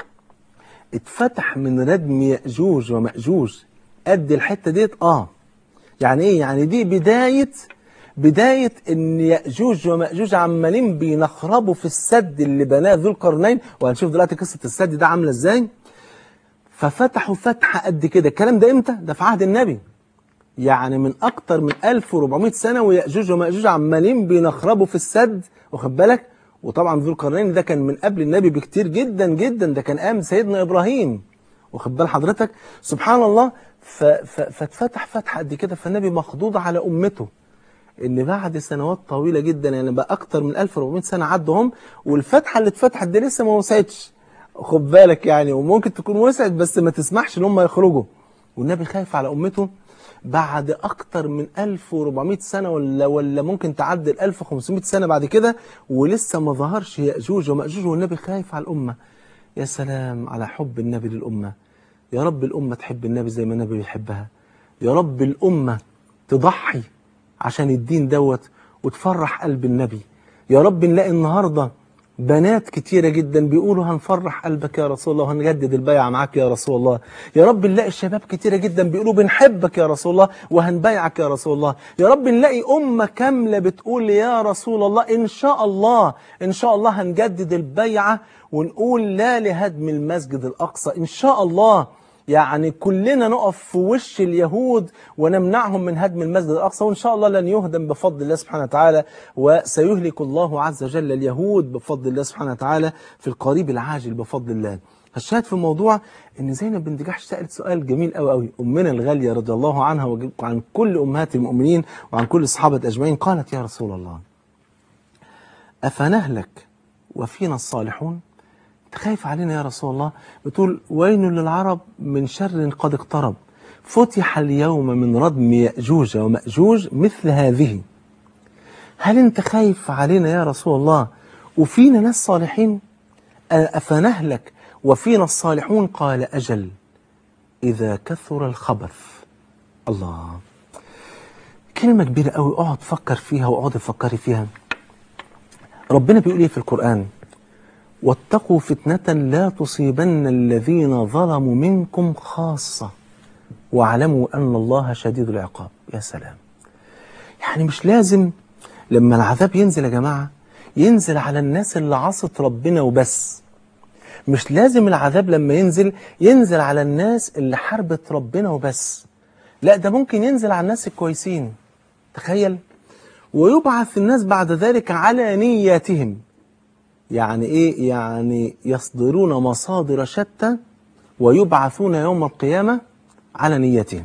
اتفتح من ردم ياجوج وماجوج قد الحته ديت اه يعني ايه يعني دي بداية بداية ان يأجوج ومأجوج عمالين بينخربوا في السد اللي بناه ذو القرنين وهنشوف دلوقتي قصة السد ده عاملة ازاي ففتحوا فتحة قد كده الكلام ده امتى ده في عهد النبي يعني من اكتر من 1400 سنة ويأجوج ومأجوج عمالين بينخربوا في السد واخد بالك وطبعا ذو القرنين ده كان من قبل النبي بكتير جدا جدا ده كان ايام سيدنا ابراهيم واخد بال حضرتك سبحان الله فاتفتح فتحة قد كده فالنبي مخضوض على أمته إن بعد سنوات طويلة جدا يعني بقى أكتر من 1400 سنة عدهم والفتحة اللي اتفتحت دي لسه ما وسعتش خد بالك يعني وممكن تكون وسعت بس ما تسمحش إن هم يخرجوا والنبي خايف على أمته بعد أكتر من 1400 سنة ولا ولا ممكن تعدي ال 1500 سنة بعد كده ولسه ما ظهرش يأجوج ومأجوج والنبي خايف على الأمة يا سلام على حب النبي للأمة يا رب الأمة تحب النبي زي ما النبي بيحبها يا رب الأمة تضحي عشان الدين دوت وتفرح قلب النبي يا رب نلاقي النهاردة بنات كتيرة جدا بيقولوا هنفرح قلبك يا رسول الله وهنجدد البيعة معاك يا رسول الله يا رب نلاقي شباب كتيرة جدا بيقولوا بنحبك يا رسول الله وهنبايعك يا رسول الله يا رب نلاقي أمة كاملة بتقول يا رسول الله إن شاء الله إن شاء الله هنجدد البيعة ونقول لا لهدم المسجد الأقصى إن شاء الله يعني كلنا نقف في وش اليهود ونمنعهم من هدم المسجد الأقصى وإن شاء الله لن يهدم بفضل الله سبحانه وتعالى وسيهلك الله عز وجل اليهود بفضل الله سبحانه وتعالى في القريب العاجل بفضل الله الشاهد في الموضوع ان زينب بنت جحش سالت سؤال جميل قوي قوي امنا الغاليه رضي الله عنها وعن كل امهات المؤمنين وعن كل الصحابه اجمعين قالت يا رسول الله افنهلك وفينا الصالحون خايف علينا يا رسول الله بتقول وين للعرب من شر قد اقترب فتح اليوم من ردم يأجوج ومأجوج مثل هذه هل انت خايف علينا يا رسول الله وفينا ناس صالحين أفنهلك وفينا الصالحون قال أجل إذا كثر الخبث الله كلمة كبيرة قوي اقعد فكر فيها واقعد فكري فيها ربنا بيقول ايه في القرآن واتقوا فتنة لا تصيبن الذين ظلموا منكم خاصة واعلموا أن الله شديد العقاب يا سلام يعني مش لازم لما العذاب ينزل يا جماعة ينزل على الناس اللي عصت ربنا وبس مش لازم العذاب لما ينزل ينزل على الناس اللي حاربت ربنا وبس لا ده ممكن ينزل على الناس الكويسين تخيل ويبعث الناس بعد ذلك على نياتهم يعني ايه يعني يصدرون مصادر شتى ويبعثون يوم القيامة على نيتهم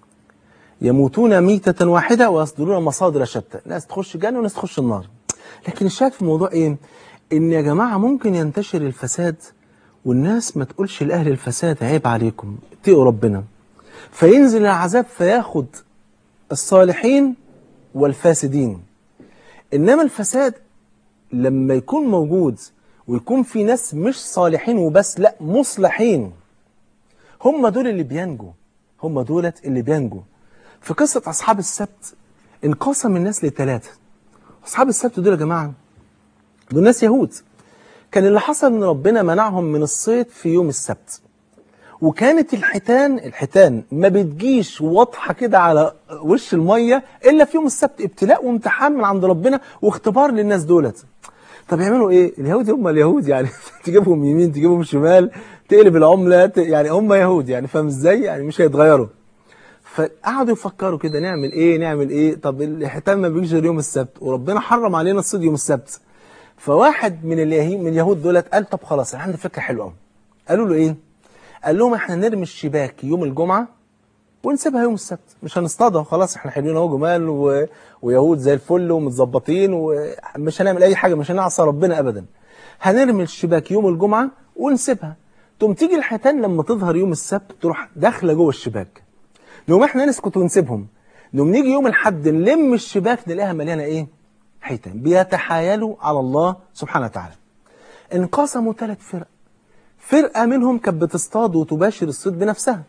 يموتون ميتة واحدة ويصدرون مصادر شتى ناس تخش الجنة وناس تخش النار لكن الشاهد في الموضوع ايه ان يا جماعة ممكن ينتشر الفساد والناس ما تقولش لأهل الفساد عيب عليكم اتقوا ربنا فينزل العذاب فياخد الصالحين والفاسدين إنما الفساد لما يكون موجود ويكون في ناس مش صالحين وبس لا مصلحين هم دول اللي بينجوا هم دولت اللي بينجوا في قصة أصحاب السبت انقسم الناس لثلاثة أصحاب السبت دول يا جماعة دول ناس يهود كان اللي حصل ان ربنا منعهم من الصيد في يوم السبت وكانت الحيتان الحيتان ما بتجيش واضحه كده على وش الميه الا في يوم السبت ابتلاء وامتحان من عند ربنا واختبار للناس دولت طب يعملوا ايه اليهود هم اليهود يعني تجيبهم يمين تجيبهم شمال تقلب العمله ت- يعني هم يهود يعني فاهم ازاي يعني مش هيتغيروا فقعدوا يفكروا كده نعمل ايه نعمل ايه طب الحيتان ما بيجيش غير يوم السبت وربنا حرم علينا الصيد يوم السبت فواحد من اليهود من اليهود دولت قال طب خلاص انا عندي فكره حلوه قوي قالوا له ايه قال لهم احنا نرمي الشباك يوم الجمعه ونسيبها يوم السبت مش هنصطادها خلاص احنا حلوين اهو جمال و... ويهود زي الفل ومتظبطين ومش هنعمل اي حاجه مش هنعصى ربنا ابدا هنرمي الشباك يوم الجمعه ونسيبها تقوم تيجي الحيتان لما تظهر يوم السبت تروح داخله جوه الشباك نقوم احنا نسكت ونسيبهم نقوم نيجي يوم الحد نلم الشباك نلاقيها مليانه ايه حيتان بيتحايلوا على الله سبحانه وتعالى انقسموا ثلاث فرق فرقه منهم كانت بتصطاد وتباشر الصيد بنفسها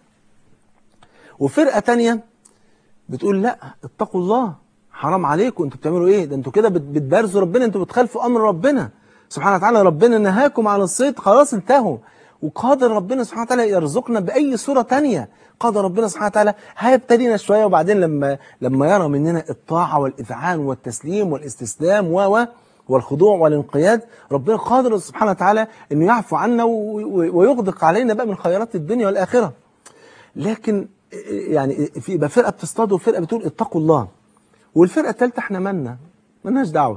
وفرقه تانية بتقول لا اتقوا الله حرام عليكم انتوا بتعملوا ايه ده انتوا كده بت- بتبارزوا ربنا انتوا بتخالفوا امر ربنا سبحانه وتعالى ربنا نهاكم عن الصيد خلاص انتهوا وقادر ربنا سبحانه وتعالى يرزقنا باي صوره تانية قادر ربنا سبحانه وتعالى هيبتلينا شويه وبعدين لما لما يرى مننا الطاعه والاذعان والتسليم والاستسلام و و والخضوع والانقياد ربنا قادر سبحانه وتعالى انه يعفو عنا و- و- ويغدق علينا بقى من خيرات الدنيا والاخره لكن يعني في يبقى فرقه بتصطاد وفرقه بتقول اتقوا الله والفرقه الثالثه احنا مالنا مالناش دعوه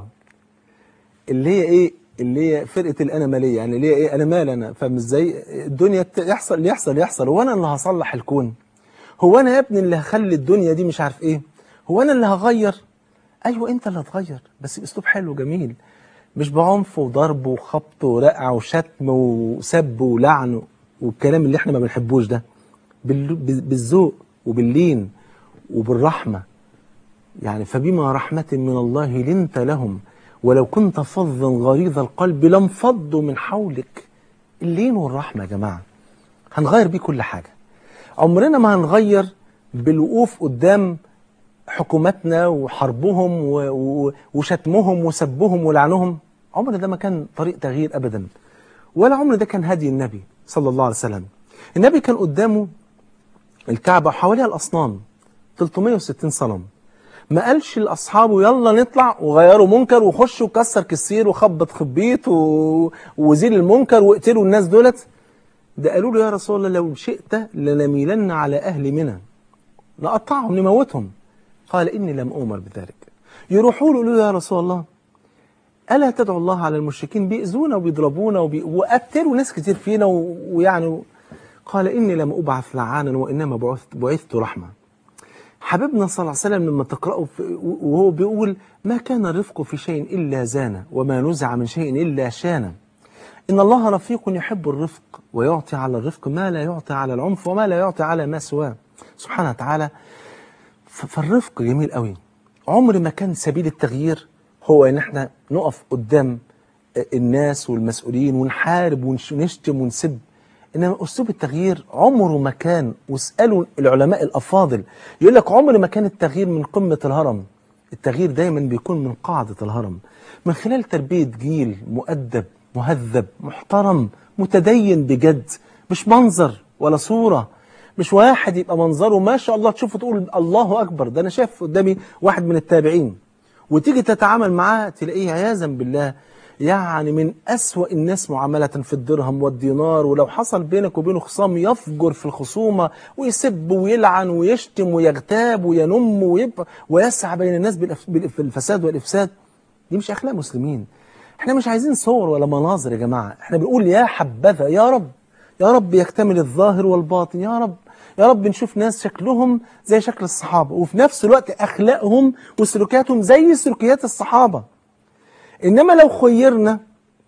اللي هي ايه اللي هي فرقه الاناماليه يعني اللي هي ايه انا مال انا فاهم ازاي الدنيا ت- يحصل اللي يحصل يحصل هو انا اللي هصلح الكون هو انا يا ابني اللي هخلي الدنيا دي مش عارف ايه هو انا اللي هغير ايوه انت اللي هتغير بس باسلوب حلو جميل مش بعنف وضرب وخبط ورقع وشتم وسب ولعن والكلام اللي احنا ما بنحبوش ده بال- بالذوق وباللين وبالرحمه يعني فبما رحمة من الله لنت لهم ولو كنت فظا غليظ القلب لانفضوا من حولك اللين والرحمة يا جماعة هنغير بيه كل حاجة عمرنا ما هنغير بالوقوف قدام حكوماتنا وحربهم و- و- وشتمهم وسبهم ولعنهم عمر ده ما كان طريق تغيير أبدا ولا عمر ده كان هدي النبي صلى الله عليه وسلم النبي كان قدامه الكعبة وحواليها الأصنام 360 صنم ما قالش لاصحابه يلا نطلع وغيروا منكر وخشوا وكسر كسير وخبط خبيط و... وزيل المنكر واقتلوا الناس دولت ده قالوا له يا رسول الله لو شئت لنميلن على اهل منى نقطعهم نموتهم قال اني لم امر بذلك يروحوا له يقولوا له يا رسول الله الا تدعو الله على المشركين بيأذونا وبيضربونا وبي... وقتلوا ناس كتير فينا و... ويعني قال اني لم ابعث لعانا وانما بعثت بعثت رحمه حبيبنا صلى الله عليه وسلم لما تقرأه في- وهو بيقول ما كان الرفق في شيء إلا زانه وما نزع من شيء إلا شانه إن الله رفيق يحب الرفق ويعطي على الرفق ما لا يعطي على العنف وما لا يعطي على ما سواه سبحانه وتعالى ف- فالرفق جميل قوي عمر ما كان سبيل التغيير هو ان احنا نقف قدام الناس والمسؤولين ونحارب ونش- ونشتم ونسب انما اسلوب التغيير عمره ما كان واسالوا العلماء الافاضل يقول لك عمر ما كان التغيير من قمه الهرم التغيير دايما بيكون من قاعده الهرم من خلال تربيه جيل مؤدب مهذب محترم متدين بجد مش منظر ولا صوره مش واحد يبقى منظره ما شاء الله تشوفه تقول الله اكبر ده انا شايف قدامي واحد من التابعين وتيجي تتعامل معاه تلاقيه عياذا بالله يعني من أسوأ الناس معاملة في الدرهم والدينار ولو حصل بينك وبينه خصام يفجر في الخصومة ويسب ويلعن ويشتم ويغتاب وينم ويبقى ويسعى بين الناس بالإف- بالإف- بالفساد والإفساد دي مش أخلاق مسلمين احنا مش عايزين صور ولا مناظر يا جماعة احنا بنقول يا حبذا يا رب يا رب يكتمل الظاهر والباطن يا رب يا رب نشوف ناس شكلهم زي شكل الصحابة وفي نفس الوقت أخلاقهم وسلوكياتهم زي سلوكيات الصحابة إنما لو خيرنا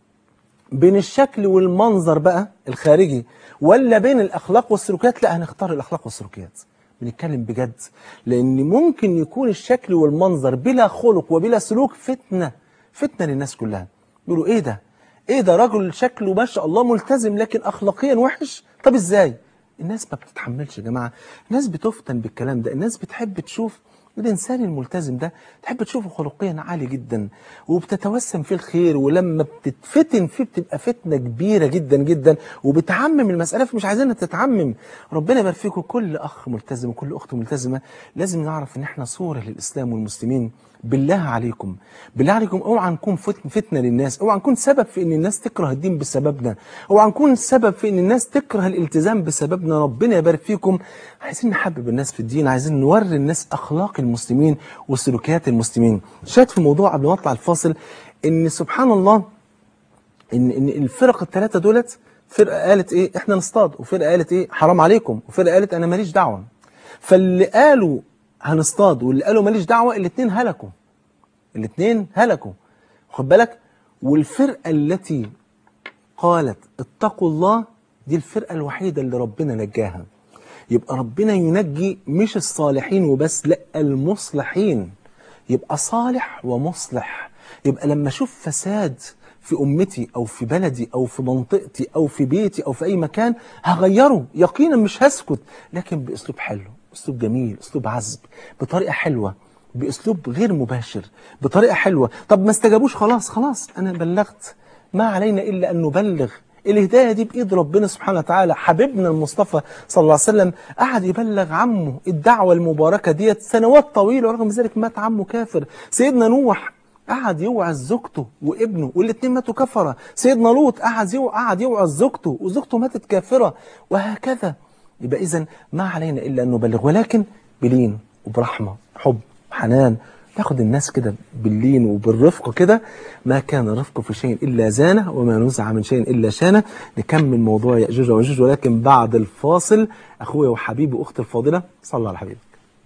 بين الشكل والمنظر بقى الخارجي ولا بين الأخلاق والسلوكيات لا هنختار الأخلاق والسلوكيات بنتكلم بجد لأن ممكن يكون الشكل والمنظر بلا خلق وبلا سلوك فتنة فتنة للناس كلها يقولوا إيه ده إيه ده رجل شكله ما شاء الله ملتزم لكن أخلاقيا وحش طب إزاي الناس ما بتتحملش يا جماعة الناس بتفتن بالكلام ده الناس بتحب تشوف الإنسان الملتزم ده تحب تشوفه خلقيا عالي جدا وبتتوسم فيه الخير ولما بتتفتن فيه بتبقى فتنة كبيرة جدا جدا وبتعمم المسألة فمش عايزينها تتعمم ربنا يبارك فيكم كل أخ ملتزم وكل أخت ملتزمة لازم نعرف إن إحنا صورة للإسلام والمسلمين بالله عليكم بالله عليكم اوعى نكون فت- فتنه للناس اوعى نكون سبب في ان الناس تكره الدين بسببنا اوعى نكون سبب في ان الناس تكره الالتزام بسببنا ربنا يبارك فيكم عايزين نحبب الناس في الدين عايزين نوري الناس اخلاق المسلمين وسلوكيات المسلمين شاهد في الموضوع قبل ما اطلع الفاصل ان سبحان الله ان ان الفرق الثلاثه دولت فرقه قالت ايه احنا نصطاد وفرقه قالت ايه حرام عليكم وفرقه قالت انا ماليش دعوه فاللي قالوا هنصطاد واللي قالوا ماليش دعوه الاثنين هلكوا الاثنين هلكوا خد بالك والفرقه التي قالت اتقوا الله دي الفرقه الوحيده اللي ربنا نجاها يبقى ربنا ينجي مش الصالحين وبس لا المصلحين يبقى صالح ومصلح يبقى لما اشوف فساد في امتي او في بلدي او في منطقتي او في بيتي او في اي مكان هغيره يقينا مش هسكت لكن باسلوب حلو اسلوب جميل اسلوب عذب بطريقه حلوه باسلوب غير مباشر بطريقه حلوه طب ما استجابوش خلاص خلاص انا بلغت ما علينا الا ان نبلغ الهدايه دي بايد ربنا سبحانه وتعالى حبيبنا المصطفى صلى الله عليه وسلم قعد يبلغ عمه الدعوه المباركه ديت سنوات طويله ورغم ذلك مات عمه كافر سيدنا نوح قعد يوعظ زوجته وابنه والاثنين ماتوا كفره سيدنا لوط قعد يوعظ قعد يوعظ زوجته وزوجته ماتت كافره وهكذا يبقى اذا ما علينا الا ان نبلغ ولكن بلين وبرحمه حب حنان تاخد الناس كده باللين وبالرفق كده ما كان الرفق في شيء الا زانه وما نزع من شيء الا شانه نكمل موضوع ياجوج وماجوج ولكن بعد الفاصل اخويا وحبيبي واختي الفاضله صلى على حبيبك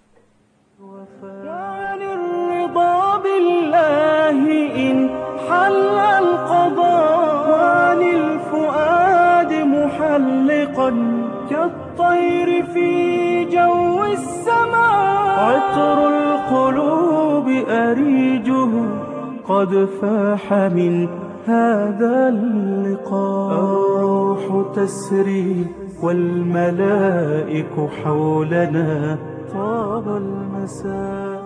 عن الرضا بالله إن حل القضاء عن الفؤاد محلقا كالطير في جو السماء عطر القلوب أريجه قد فاح من هذا اللقاء الروح تسري والملائك حولنا طاب المساء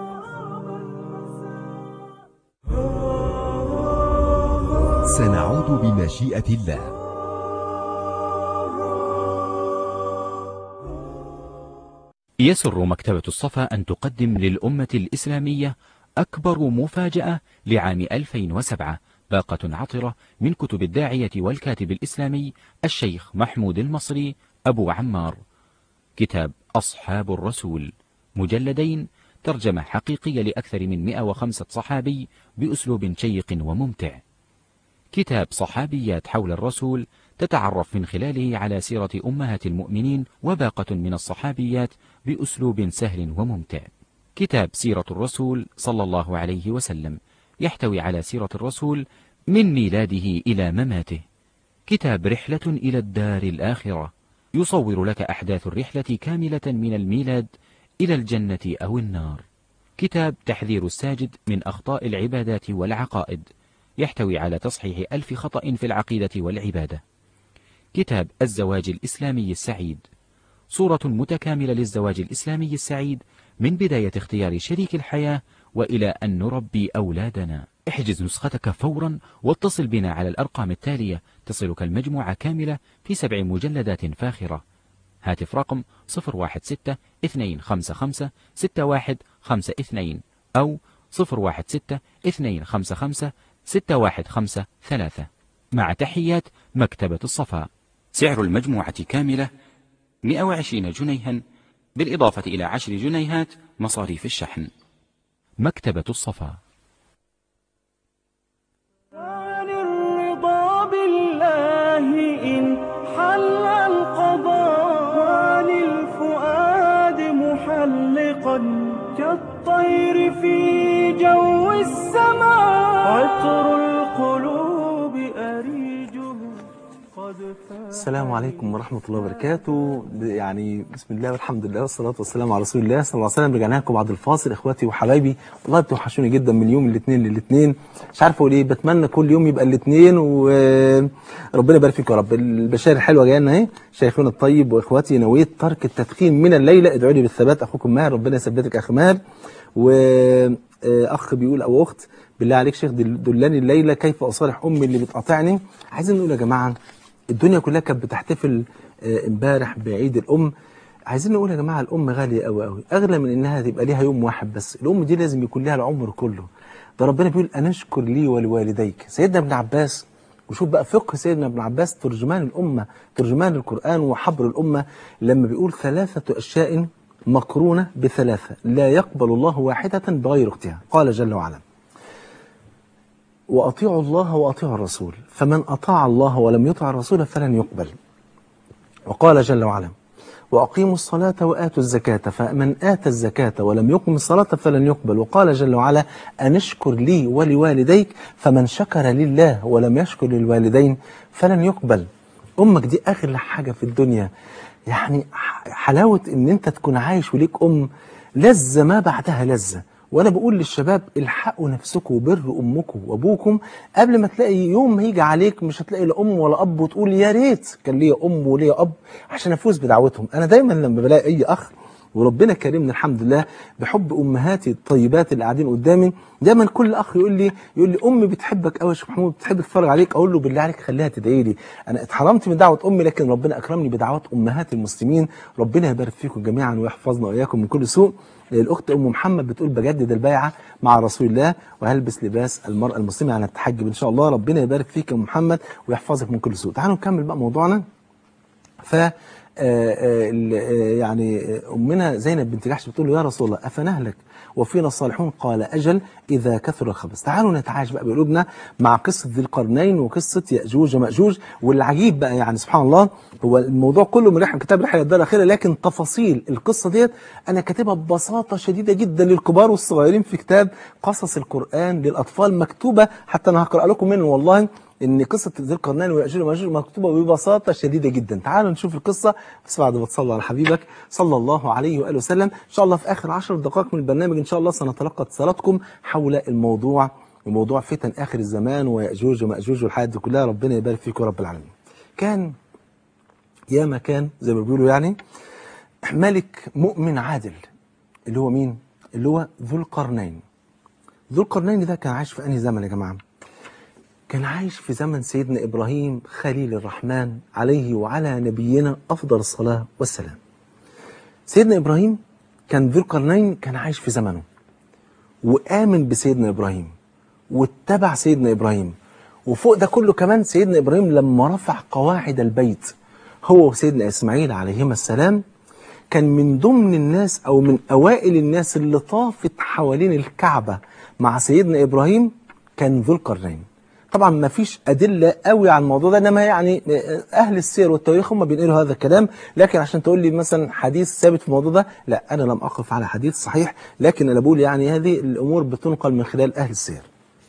سنعود بمشيئة الله يسر مكتبة الصفا أن تقدم للأمة الإسلامية أكبر مفاجأة لعام 2007 باقة عطرة من كتب الداعية والكاتب الإسلامي الشيخ محمود المصري أبو عمار كتاب أصحاب الرسول مجلدين ترجمة حقيقية لأكثر من 105 صحابي بأسلوب شيق وممتع كتاب صحابيات حول الرسول تتعرف من خلاله على سيرة أمهات المؤمنين وباقة من الصحابيات بأسلوب سهل وممتع. كتاب سيرة الرسول صلى الله عليه وسلم يحتوي على سيرة الرسول من ميلاده إلى مماته. كتاب رحلة إلى الدار الآخرة يصور لك أحداث الرحلة كاملة من الميلاد إلى الجنة أو النار. كتاب تحذير الساجد من أخطاء العبادات والعقائد يحتوي على تصحيح ألف خطأ في العقيدة والعبادة. كتاب الزواج الإسلامي السعيد صورة متكاملة للزواج الإسلامي السعيد من بداية اختيار شريك الحياة وإلى أن نربي أولادنا احجز نسختك فورا واتصل بنا على الأرقام التالية تصلك المجموعة كاملة في سبع مجلدات فاخرة هاتف رقم 016 255 6152 أو 016 255 6153 مع تحيات مكتبة الصفا سعر المجموعة كاملة 120 جنيها بالإضافة إلى 10 جنيهات مصاريف الشحن مكتبة الصفا عن الرضا بالله إن حل القضاء عن الفؤاد محلقا كالطير في جو السماء عطر القلوب أريجه قد فاح السلام عليكم ورحمة الله وبركاته يعني بسم الله والحمد لله والصلاة والسلام على رسول الله صلى الله عليه وسلم رجعنا لكم بعد الفاصل اخواتي وحبايبي والله بتوحشوني جدا من اليوم الاثنين للاثنين مش عارف اقول ايه بتمنى كل يوم يبقى الاثنين وربنا يبارك فيكم يا رب البشائر الحلوه جايه لنا اهي شيخنا الطيب واخواتي نويت ترك التدخين من الليله ادعوا لي بالثبات اخوكم ماهر ربنا يثبتك يا اخي ماهر واخ بيقول او اخت بالله عليك شيخ دل- دلاني الليله كيف اصالح امي اللي بتقاطعني عايزين نقول يا جماعه الدنيا كلها كانت بتحتفل آه، امبارح بعيد الام عايزين نقول يا جماعة الأم غالية قوي قوي أغلى من إنها تبقى ليها يوم واحد بس الأم دي لازم يكون لها العمر كله ده ربنا بيقول أن اشكر لي ولوالديك سيدنا ابن عباس وشوف بقى فقه سيدنا ابن عباس ترجمان الأمة ترجمان القرآن وحبر الأمة لما بيقول ثلاثة أشياء مقرونة بثلاثة لا يقبل الله واحدة بغير اختها قال جل وعلا وأطيعوا الله وأطيعوا الرسول فمن أطاع الله ولم يطع الرسول فلن يقبل وقال جل وعلا وأقيموا الصلاة وآتوا الزكاة فمن آتى الزكاة ولم يقم الصلاة فلن يقبل وقال جل وعلا أن اشكر لي ولوالديك فمن شكر لله ولم يشكر للوالدين فلن يقبل أمك دي أغلى حاجة في الدنيا يعني حلاوة إن أنت تكون عايش وليك أم لذة ما بعدها لذة وانا بقول للشباب الحقوا نفسكم وبروا امكم وابوكم قبل ما تلاقي يوم هيجي عليك مش هتلاقي لا ام ولا اب وتقول يا ريت كان ليا ام وليا اب عشان افوز بدعوتهم انا دايما لما بلاقي اي اخ وربنا كرمني الحمد لله بحب امهاتي الطيبات اللي قاعدين قدامي دايما كل اخ يقول لي يقول لي امي بتحبك قوي يا شيخ محمود بتحب تتفرج عليك اقول له بالله عليك خليها تدعي لي انا اتحرمت من دعوه امي لكن ربنا اكرمني بدعوات امهات المسلمين ربنا يبارك فيكم جميعا ويحفظنا واياكم من كل سوء الاخت ام محمد بتقول بجدد البيعه مع رسول الله وهلبس لباس المراه المسلمه على التحجب ان شاء الله ربنا يبارك فيك يا ام محمد ويحفظك من كل سوء تعالوا نكمل بقى موضوعنا ف يعني امنا زينب بنت جحش بتقول له يا رسول الله افنهلك وفينا الصالحون قال اجل اذا كثر الخبث تعالوا نتعايش بقى بقلوبنا مع قصه ذي القرنين وقصه ياجوج وماجوج والعجيب بقى يعني سبحان الله هو الموضوع كله من رحله كتاب رحله الدار الاخيره لكن تفاصيل القصه ديت انا كاتبها ببساطه شديده جدا للكبار والصغيرين في كتاب قصص القران للاطفال مكتوبه حتى انا هقرا لكم منه والله ان قصه ذي القرنين وياجوج وماجوج مكتوبه ببساطه شديده جدا تعالوا نشوف القصه بس بعد ما تصلوا على حبيبك صلى الله عليه واله وسلم ان شاء الله في اخر 10 دقائق من البرنامج ان شاء الله سنتلقى اتصالاتكم حول الموضوع وموضوع فتن اخر الزمان وياجوج وماجوج والحياه دي كلها ربنا يبارك فيكم رب العالمين كان يا مكان زي ما بيقولوا يعني ملك مؤمن عادل اللي هو مين اللي هو ذو القرنين ذو القرنين ده كان عايش في انهي زمن يا جماعه كان عايش في زمن سيدنا إبراهيم خليل الرحمن عليه وعلى نبينا أفضل الصلاة والسلام سيدنا إبراهيم كان ذو القرنين كان عايش في زمنه وآمن بسيدنا إبراهيم واتبع سيدنا إبراهيم وفوق ده كله كمان سيدنا إبراهيم لما رفع قواعد البيت هو وسيدنا إسماعيل عليهما السلام كان من ضمن الناس أو من أوائل الناس اللي طافت حوالين الكعبة مع سيدنا إبراهيم كان ذو القرنين طبعا ما فيش أدلة قوي على الموضوع ده إنما يعني أهل السير والتاريخ هم بينقلوا هذا الكلام لكن عشان تقول لي مثلا حديث ثابت في الموضوع ده لا أنا لم أقف على حديث صحيح لكن أنا بقول يعني هذه الأمور بتنقل من خلال أهل السير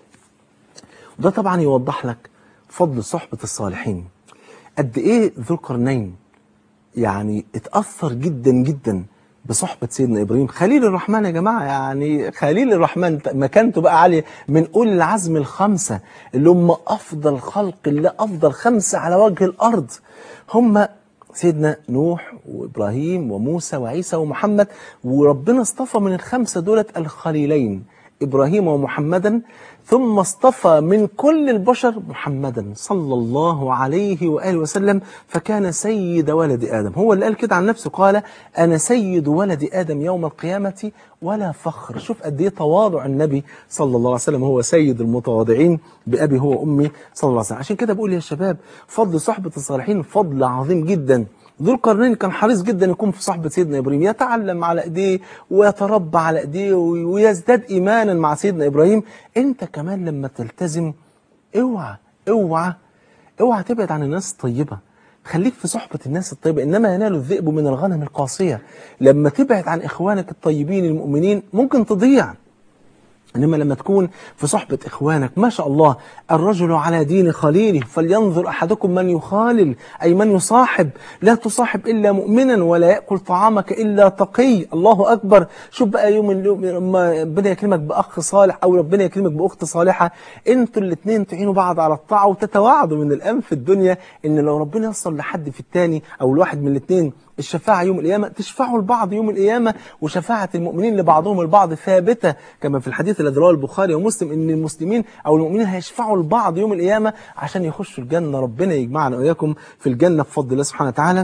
وده طبعا يوضح لك فضل صحبة الصالحين قد إيه ذو القرنين يعني اتأثر جدا جدا بصحبة سيدنا إبراهيم خليل الرحمن يا جماعة يعني خليل الرحمن مكانته بقى عالية من أولي العزم الخمسة اللي هم أفضل خلق الله أفضل خمسة على وجه الأرض هم سيدنا نوح وإبراهيم وموسى وعيسى ومحمد وربنا اصطفى من الخمسة دولت الخليلين إبراهيم ومحمدا ثم اصطفى من كل البشر محمدا صلى الله عليه وآله وسلم فكان سيد ولد آدم هو اللي قال كده عن نفسه قال أنا سيد ولد آدم يوم القيامة ولا فخر شوف قد ايه تواضع النبي صلى الله عليه وسلم هو سيد المتواضعين بأبي هو أمي صلى الله عليه وسلم عشان كده بقول يا شباب فضل صحبة الصالحين فضل عظيم جدا ذو القرنين كان حريص جدا يكون في صحبة سيدنا إبراهيم يتعلم على إيديه ويتربى على إيديه ويزداد إيمانا مع سيدنا إبراهيم أنت كمان لما تلتزم اوعى اوعى اوعى تبعد عن الناس الطيبة خليك في صحبة الناس الطيبة إنما ينال الذئب من الغنم القاسية لما تبعد عن إخوانك الطيبين المؤمنين ممكن تضيع إنما لما تكون في صحبة إخوانك ما شاء الله الرجل على دين خليله فلينظر أحدكم من يخالل أي من يصاحب لا تصاحب إلا مؤمنا ولا يأكل طعامك إلا تقي الله أكبر شوف بقى يوم اليوم لما ربنا يكرمك بأخ صالح أو ربنا يكرمك بأخت صالحة أنتوا الاثنين تعينوا بعض على الطاعة وتتواعدوا من الآن في الدنيا إن لو ربنا يوصل لحد في الثاني أو الواحد من الاثنين الشفاعة يوم القيامة تشفعوا البعض يوم القيامة وشفاعة المؤمنين لبعضهم البعض ثابتة كما في الحديث الذي رواه البخاري ومسلم ان المسلمين او المؤمنين هيشفعوا البعض يوم القيامة عشان يخشوا الجنة ربنا يجمعنا وإياكم في الجنة بفضل الله سبحانه وتعالى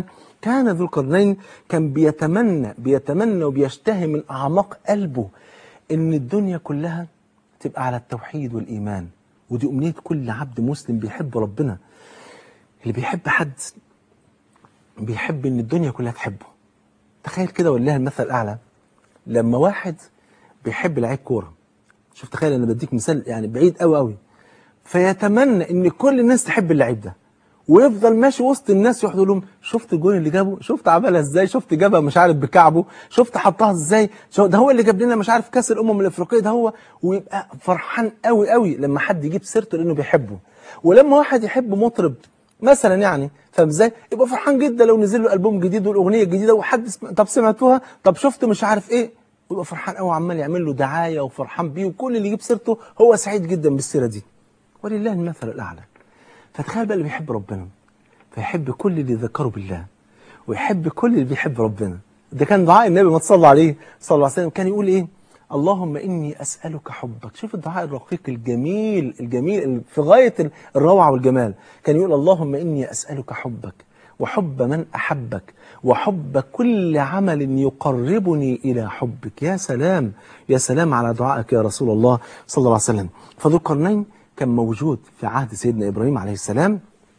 كان ذو القرنين كان بيتمنى بيتمنى وبيشتهي من أعماق قلبه إن الدنيا كلها تبقى على التوحيد والإيمان ودي أمنية كل عبد مسلم بيحب ربنا اللي بيحب حد بيحب إن الدنيا كلها تحبه تخيل كده والله المثل الأعلى لما واحد بيحب لعيب كورة شوف تخيل أنا بديك مثال يعني بعيد قوي قوي فيتمنى إن كل الناس تحب اللعيب ده ويفضل ماشي وسط الناس يقعدوا لهم شفت الجون اللي جابه شفت عملها ازاي شفت جابها مش عارف بكعبه شفت حطها ازاي شو- ده هو اللي جاب لنا مش عارف كاس الامم الافريقيه ده هو ويبقى فرحان قوي قوي لما حد يجيب سيرته لانه بيحبه ولما واحد يحب مطرب مثلا يعني فاهم ازاي يبقى فرحان جدا لو نزل له البوم جديد والاغنيه الجديده وحد سم... طب سمعتوها طب شفت مش عارف ايه ويبقى فرحان قوي عمال يعمل له دعايه وفرحان بيه وكل اللي يجيب سيرته هو سعيد جدا بالسيره دي ولله المثل الاعلى فتخيل بقى اللي بيحب ربنا فيحب كل اللي ذكره بالله ويحب كل اللي بيحب ربنا ده كان دعاء النبي ما تصلى عليه صلى الله عليه وسلم كان يقول ايه اللهم اني اسالك حبك شوف الدعاء الرقيق الجميل الجميل في غايه الروعه والجمال كان يقول اللهم اني اسالك حبك وحب من احبك وحب كل عمل يقربني الى حبك يا سلام يا سلام على دعائك يا رسول الله صلى الله عليه وسلم فذو القرنين كان موجود في عهد سيدنا ابراهيم عليه السلام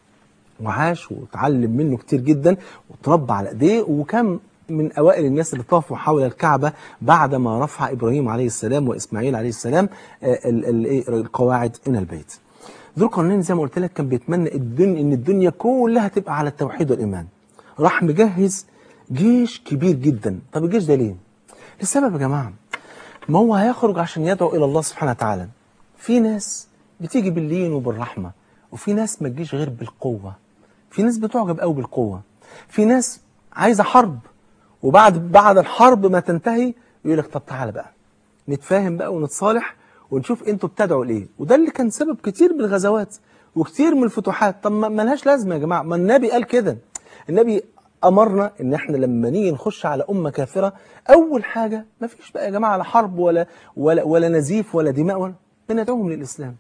وعاش وتعلم منه كتير جدا وتربى على ايديه وكان من اوائل الناس اللي طافوا حول الكعبه بعد ما رفع ابراهيم عليه السلام واسماعيل عليه السلام آه، ال- ال- إيه، القواعد من البيت. ذو القرنين زي ما قلت لك كان بيتمنى الدنيا ان الدنيا كلها تبقى على التوحيد والايمان. راح مجهز جيش كبير جدا، طب الجيش ده ليه؟ لسبب يا جماعه ما هو هيخرج عشان يدعو الى الله سبحانه وتعالى. في ناس بتيجي باللين وبالرحمه وفي ناس ما تجيش غير بالقوه. في ناس بتعجب قوي بالقوه. في ناس عايزه حرب وبعد بعد الحرب ما تنتهي يقول لك طب تعالى بقى نتفاهم بقى ونتصالح ونشوف انتوا بتدعوا لايه وده اللي كان سبب كتير من الغزوات وكتير من الفتوحات طب ما ملهاش لازمه يا جماعه ما النبي قال كده النبي امرنا ان احنا لما نيجي نخش على امه كافره اول حاجه ما فيش بقى يا جماعه لا حرب ولا ولا ولا نزيف ولا دماء ولا بندعوهم للاسلام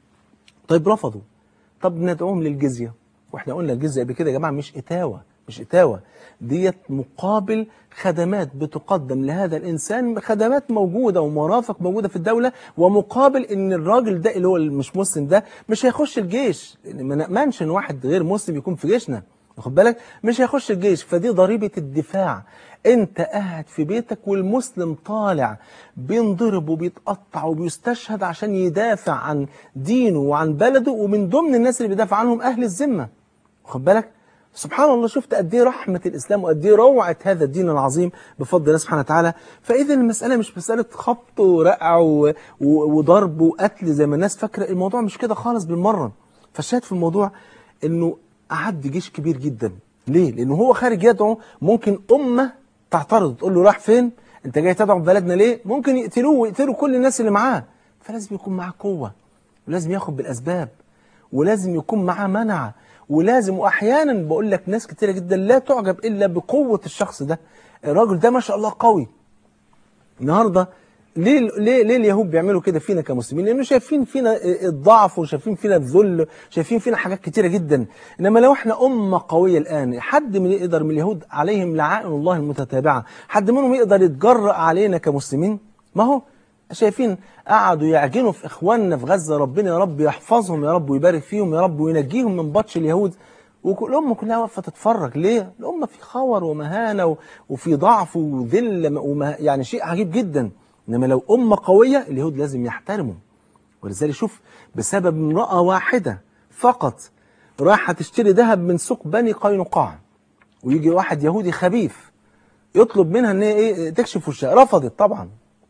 طيب رفضوا طب ندعوهم للجزيه واحنا قلنا الجزيه قبل كده يا جماعه مش اتاوه مش اتاوه ديت مقابل خدمات بتقدم لهذا الانسان خدمات موجوده ومرافق موجوده في الدوله ومقابل ان الراجل ده اللي هو مش مسلم ده مش هيخش الجيش لان ما نامنش ان واحد غير مسلم يكون في جيشنا واخد بالك مش هيخش الجيش فدي ضريبه الدفاع انت قاعد في بيتك والمسلم طالع بينضرب وبيتقطع وبيستشهد عشان يدافع عن دينه وعن بلده ومن ضمن الناس اللي بيدافع عنهم اهل الذمه واخد بالك سبحان الله شفت قد ايه رحمه الاسلام وقد ايه روعه هذا الدين العظيم بفضل الله سبحانه وتعالى فاذا المساله مش مساله خبط ورقع و- و- وضرب وقتل زي ما الناس فاكره الموضوع مش كده خالص بالمره فالشاهد في الموضوع انه اعد جيش كبير جدا ليه لانه هو خارج يدعو ممكن امه تعترض تقول له راح فين انت جاي تدعو في بلدنا ليه ممكن يقتلوه ويقتلوا كل الناس اللي معاه فلازم يكون معاه قوه ولازم ياخد بالاسباب ولازم يكون معاه منع ولازم واحيانا بقول لك ناس كتيره جدا لا تعجب الا بقوه الشخص ده الراجل ده ما شاء الله قوي النهارده ليه ليه ليه اليهود بيعملوا كده فينا كمسلمين؟ لانه شايفين فينا الضعف وشايفين فينا الذل، شايفين فينا حاجات كتيره جدا، انما لو احنا امه قويه الان، حد من يقدر من اليهود عليهم لعائن الله المتتابعه، حد منهم يقدر يتجرأ علينا كمسلمين؟ ما هو شايفين قعدوا يعجنوا في اخواننا في غزه ربنا يا رب يحفظهم يا رب ويبارك فيهم يا رب وينجيهم من بطش اليهود والأمة كلها واقفة تتفرج ليه؟ الأمة في خور ومهانة و- وفي ضعف وذل ومه... يعني شيء عجيب جدا إنما لو أمة قوية اليهود لازم يحترموا ولذلك شوف بسبب امرأة واحدة فقط رايحة تشتري ذهب من سوق بني قينقاع ويجي واحد يهودي خبيث يطلب منها ان هي ايه تكشف وشها رفضت طبعا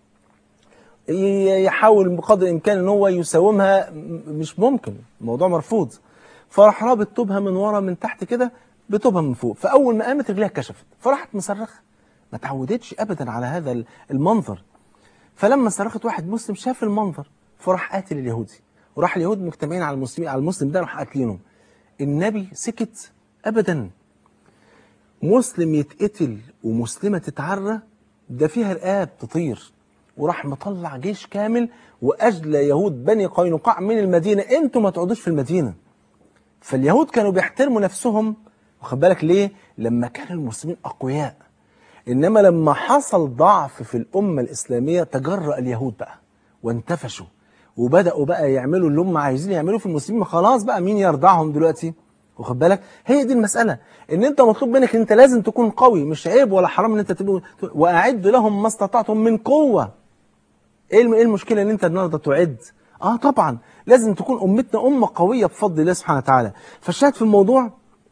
ي- يحاول بقدر الامكان ان هو يساومها م- مش ممكن الموضوع مرفوض فراح رابط توبها من ورا من تحت كده بتوبها من فوق فاول ما قامت رجليها كشفت فراحت مصرخه ما تعودتش ابدا على هذا ال- المنظر فلما صرخت واحد مسلم شاف المنظر فراح قاتل اليهودي وراح اليهود مجتمعين على المسلمين على المسلم ده راح قاتلينه النبي سكت ابدا مسلم يتقتل ومسلمه تتعرى ده فيها رقاب تطير وراح مطلع جيش كامل واجلى يهود بني قينقاع من المدينه انتوا ما تقعدوش في المدينه فاليهود كانوا بيحترموا نفسهم واخد بالك ليه لما كان المسلمين اقوياء انما لما حصل ضعف في الامه الاسلاميه تجرأ اليهود بقى وانتفشوا وبداوا بقى يعملوا اللي هم عايزين يعملوه في المسلمين خلاص بقى مين يرضعهم دلوقتي واخد بالك هي دي المساله ان انت مطلوب منك ان انت لازم تكون قوي مش عيب ولا حرام ان انت تبقى واعد لهم ما استطعتم من قوه ايه الم- إيه المشكله ان انت النهارده تعد اه طبعا لازم تكون امتنا امه قويه بفضل الله سبحانه وتعالى فالشاهد في الموضوع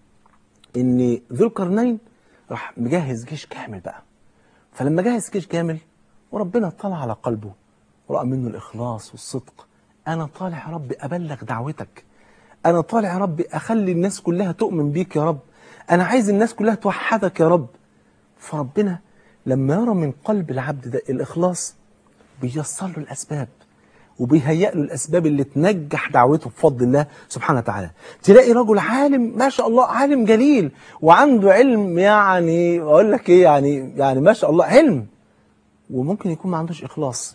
ان ذو القرنين راح مجهز جيش كامل بقى فلما جهز جيش كامل وربنا اطلع على قلبه ورأى منه الإخلاص والصدق أنا طالع يا رب أبلغ دعوتك أنا طالع يا رب أخلي الناس كلها تؤمن بيك يا رب أنا عايز الناس كلها توحدك يا رب فربنا لما يرى من قلب العبد ده الإخلاص بييسر له الأسباب وبيهيئ له الأسباب اللي تنجح دعوته بفضل الله سبحانه وتعالى تلاقي رجل عالم ما شاء الله عالم جليل وعنده علم يعني أقول لك إيه يعني يعني ما شاء الله علم وممكن يكون ما عندوش إخلاص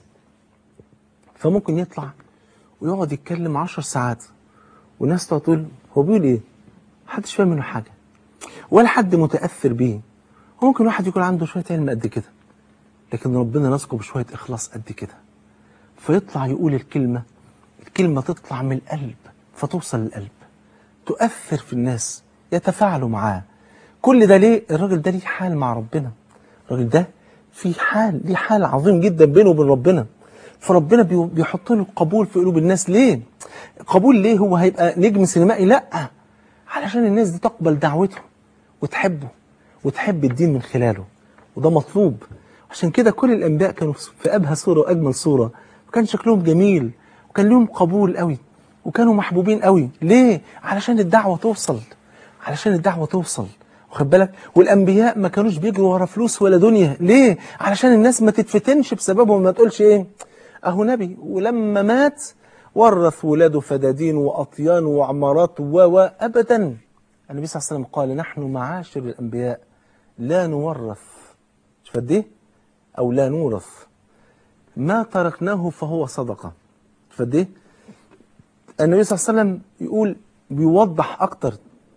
فممكن يطلع ويقعد يتكلم عشر ساعات والناس تقعد تقول هو بيقول ايه؟ محدش فاهم منه حاجه ولا حد متاثر بيه وممكن واحد يكون عنده شويه علم قد كده لكن ربنا رزقه بشويه اخلاص قد كده فيطلع يقول الكلمه الكلمه تطلع من القلب فتوصل للقلب تؤثر في الناس يتفاعلوا معاه كل ده ليه الراجل ده ليه حال مع ربنا الراجل ده في حال ليه حال عظيم جدا بينه وبين ربنا فربنا بي- بيحط له القبول في قلوب الناس ليه قبول ليه هو هيبقى نجم سينمائي لا علشان الناس دي تقبل دعوته وتحبه وتحب الدين من خلاله وده مطلوب عشان كده كل الانبياء كانوا في ابهى صوره واجمل صوره وكان شكلهم جميل وكان لهم قبول قوي وكانوا محبوبين قوي ليه علشان الدعوه توصل علشان الدعوه توصل واخد بالك والانبياء ما كانوش بيجروا ورا فلوس ولا دنيا ليه علشان الناس ما تتفتنش بسببهم ما تقولش ايه اهو نبي ولما مات ورث ولاده فدادين واطيان وعمارات و و ابدا النبي صلى الله عليه وسلم قال نحن معاشر الانبياء لا نورث شوف قد ايه او لا نورث ما تركناه فهو صدقه شوف قد ايه النبي صلى الله عليه وسلم يقول بيوضح اكتر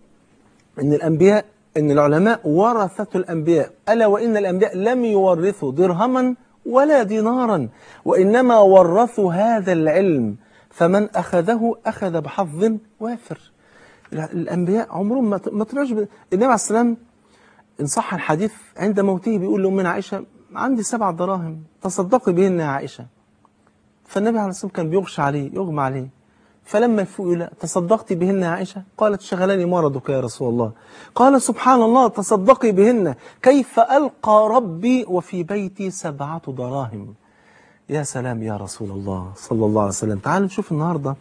ان الانبياء ان العلماء ورثه الانبياء الا وان الانبياء لم يورثوا درهما ولا دينارا وانما ورثوا هذا العلم فمن اخذه اخذ بحظ وافر الانبياء عمرهم ما ما طلعوش ب- النبي عليه السلام ان صح الحديث عند موته بيقول لامنا عائشه عندي سبع دراهم تصدقي بهن يا عائشه فالنبي عليه الصلاه والسلام كان بيغشى عليه يغمى عليه فلما يفوق يقول لها، تصدقت بهن يا عائشة قالت شغلني مرضك يا رسول الله قال سبحان الله تصدقي بهن كيف ألقى ربي وفي بيتي سبعة دراهم يا سلام يا رسول الله صلى الله عليه وسلم تعالوا نشوف النهاردة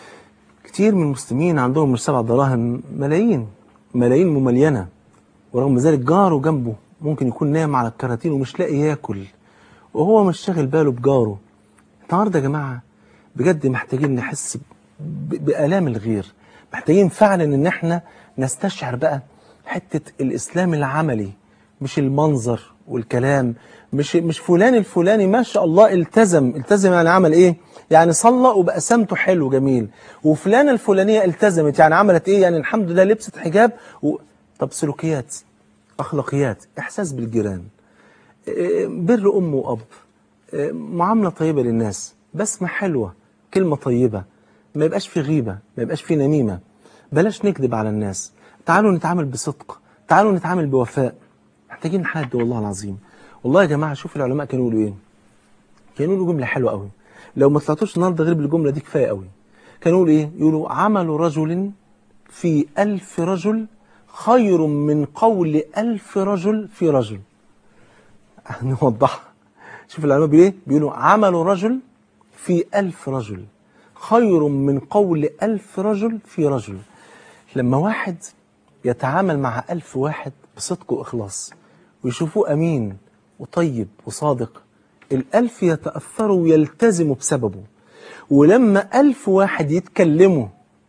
كتير من المسلمين عندهم مش سبع دراهم ملايين ملايين مملينة ورغم ذلك جاره جنبه ممكن يكون نايم على الكراتين ومش لاقي ياكل وهو مش شاغل باله بجاره النهارده يا جماعه بجد محتاجين نحس ب- بآلام الغير محتاجين فعلا ان احنا نستشعر بقى حتة الاسلام العملي مش المنظر والكلام مش مش فلان الفلاني ما شاء الله التزم التزم يعني عمل ايه يعني صلى وبقى سمته حلو جميل وفلانة الفلانية التزمت يعني عملت ايه يعني الحمد لله لبست حجاب و... طب سلوكيات اخلاقيات احساس بالجيران بر أم وأب معاملة طيبة للناس بسمة حلوة كلمة طيبة ما يبقاش في غيبة ما يبقاش في نميمة بلاش نكذب على الناس تعالوا نتعامل بصدق تعالوا نتعامل بوفاء محتاجين حد والله العظيم والله يا جماعة شوف العلماء كانوا يقولوا ايه كانوا يقولوا جملة حلوة قوي لو ما طلعتوش النهارده غير بالجملة دي كفاية قوي كانوا يقولوا ايه يقولوا عمل رجل في ألف رجل خير من قول ألف رجل في رجل نوضحها شوف العلماء بيقولوا ايه بيقولوا عمل رجل في ألف رجل خير من قول ألف رجل في رجل لما واحد يتعامل مع ألف واحد بصدق وإخلاص ويشوفوه أمين وطيب وصادق الألف يتأثروا ويلتزموا بسببه ولما ألف واحد يتكلموا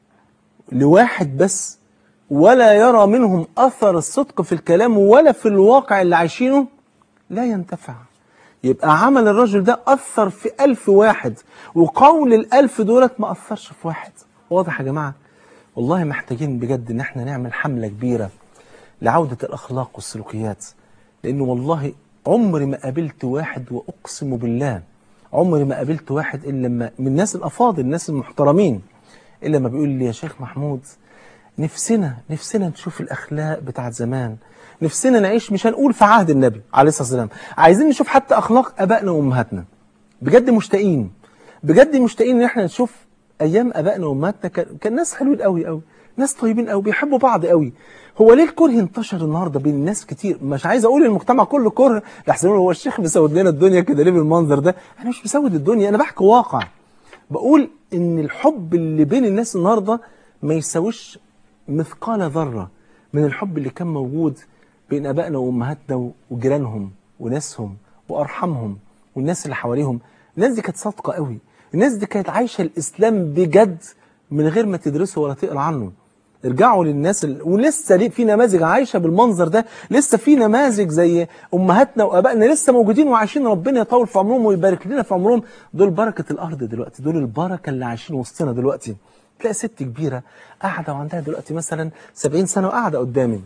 لواحد بس ولا يرى منهم أثر الصدق في الكلام ولا في الواقع اللي عايشينه لا ينتفع يبقى عمل الرجل ده أثر في ألف واحد وقول الألف دولت ما أثرش في واحد واضح يا جماعة والله محتاجين بجد إن احنا نعمل حملة كبيرة لعودة الأخلاق والسلوكيات لأنه والله عمري ما قابلت واحد وأقسم بالله عمري ما قابلت واحد إلا لما من الناس الأفاضل الناس المحترمين إلا لما بيقول لي يا شيخ محمود نفسنا نفسنا نشوف الأخلاق بتاعت زمان نفسنا نعيش مش هنقول في عهد النبي عليه الصلاة والسلام عايزين نشوف حتى أخلاق أبائنا وأمهاتنا بجد مشتاقين بجد مشتاقين ان احنا نشوف ايام ابائنا وامهاتنا كان, كان ناس حلوين قوي قوي ناس طيبين قوي بيحبوا بعض قوي هو ليه الكره انتشر النهارده بين الناس كتير مش عايز اقول المجتمع كله كره لحسن هو الشيخ مسود لنا الدنيا كده ليه بالمنظر ده انا مش مسود الدنيا انا بحكي واقع بقول ان الحب اللي بين الناس النهارده ما يساويش مثقال ذره من الحب اللي كان موجود بين ابائنا وامهاتنا وجيرانهم وناسهم وارحامهم والناس اللي حواليهم الناس دي كانت صادقه قوي الناس دي كانت عايشه الاسلام بجد من غير ما تدرسه ولا تقرا عنه ارجعوا للناس ال... ولسه ليه في نماذج عايشه بالمنظر ده لسه في نماذج زي امهاتنا وابائنا لسه موجودين وعايشين ربنا يطول في عمرهم ويبارك لنا في عمرهم دول بركه الارض دلوقتي دول البركه اللي عايشين وسطنا دلوقتي تلاقي ست كبيره قاعده وعندها دلوقتي مثلا 70 سنه وقاعده قدامي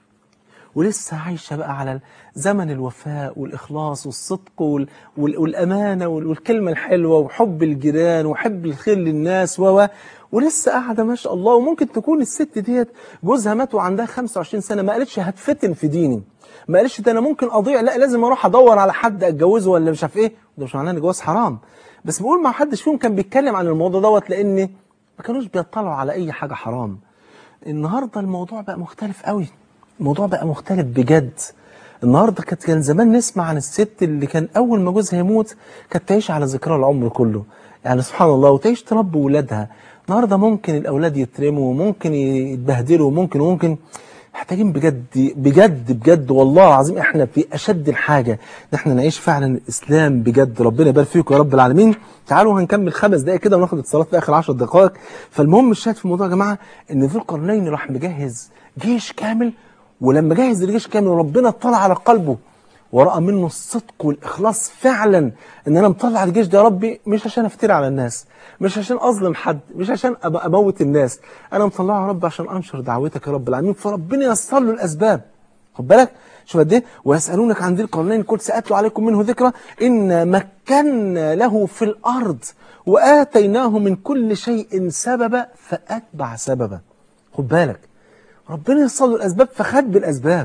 ولسه عايشة بقى على زمن الوفاء والإخلاص والصدق وال... وال... والأمانة وال... والكلمة الحلوة وحب الجيران وحب الخير للناس و ولسه قاعدة ما شاء الله وممكن تكون الست ديت جوزها مات وعندها 25 سنة ما قالتش هتفتن في ديني ما قالتش ده أنا ممكن أضيع لا لازم أروح أدور على حد أتجوزه ولا مش عارف إيه ده مش معناه إن الجواز حرام بس بقول ما حدش فيهم كان بيتكلم عن الموضوع دوت لأن ما كانوش بيطلعوا على أي حاجة حرام النهاردة الموضوع بقى مختلف قوي الموضوع بقى مختلف بجد النهارده كانت كان زمان نسمع عن الست اللي كان اول ما جوزها يموت كانت تعيش على ذكرى العمر كله يعني سبحان الله وتعيش تربي ولادها النهارده ممكن الاولاد يترموا وممكن يتبهدلوا وممكن وممكن محتاجين بجد بجد بجد والله العظيم احنا في اشد الحاجه ان احنا نعيش فعلا الاسلام بجد ربنا يبارك فيكم يا رب العالمين تعالوا هنكمل خمس دقائق كده وناخد اتصالات في اخر 10 دقائق فالمهم الشاهد في الموضوع يا جماعه ان ذو القرنين راح مجهز جيش كامل ولما جهز الجيش كامل ربنا اطلع على قلبه ورأى منه الصدق والإخلاص فعلا إن أنا مطلع الجيش ده يا ربي مش عشان أفتري على الناس مش عشان أظلم حد مش عشان أبقى أموت الناس أنا مطلعه يا رب عشان أنشر دعوتك يا رب العالمين فربنا ييسر له الأسباب خد بالك شوف قد ايه ويسألونك عن ذي القرنين قل سأتلو عليكم منه ذكرى إن مكنا له في الأرض وآتيناه من كل شيء سببا فأتبع سببا خد بالك ربنا يصل له الأسباب فخد بالأسباب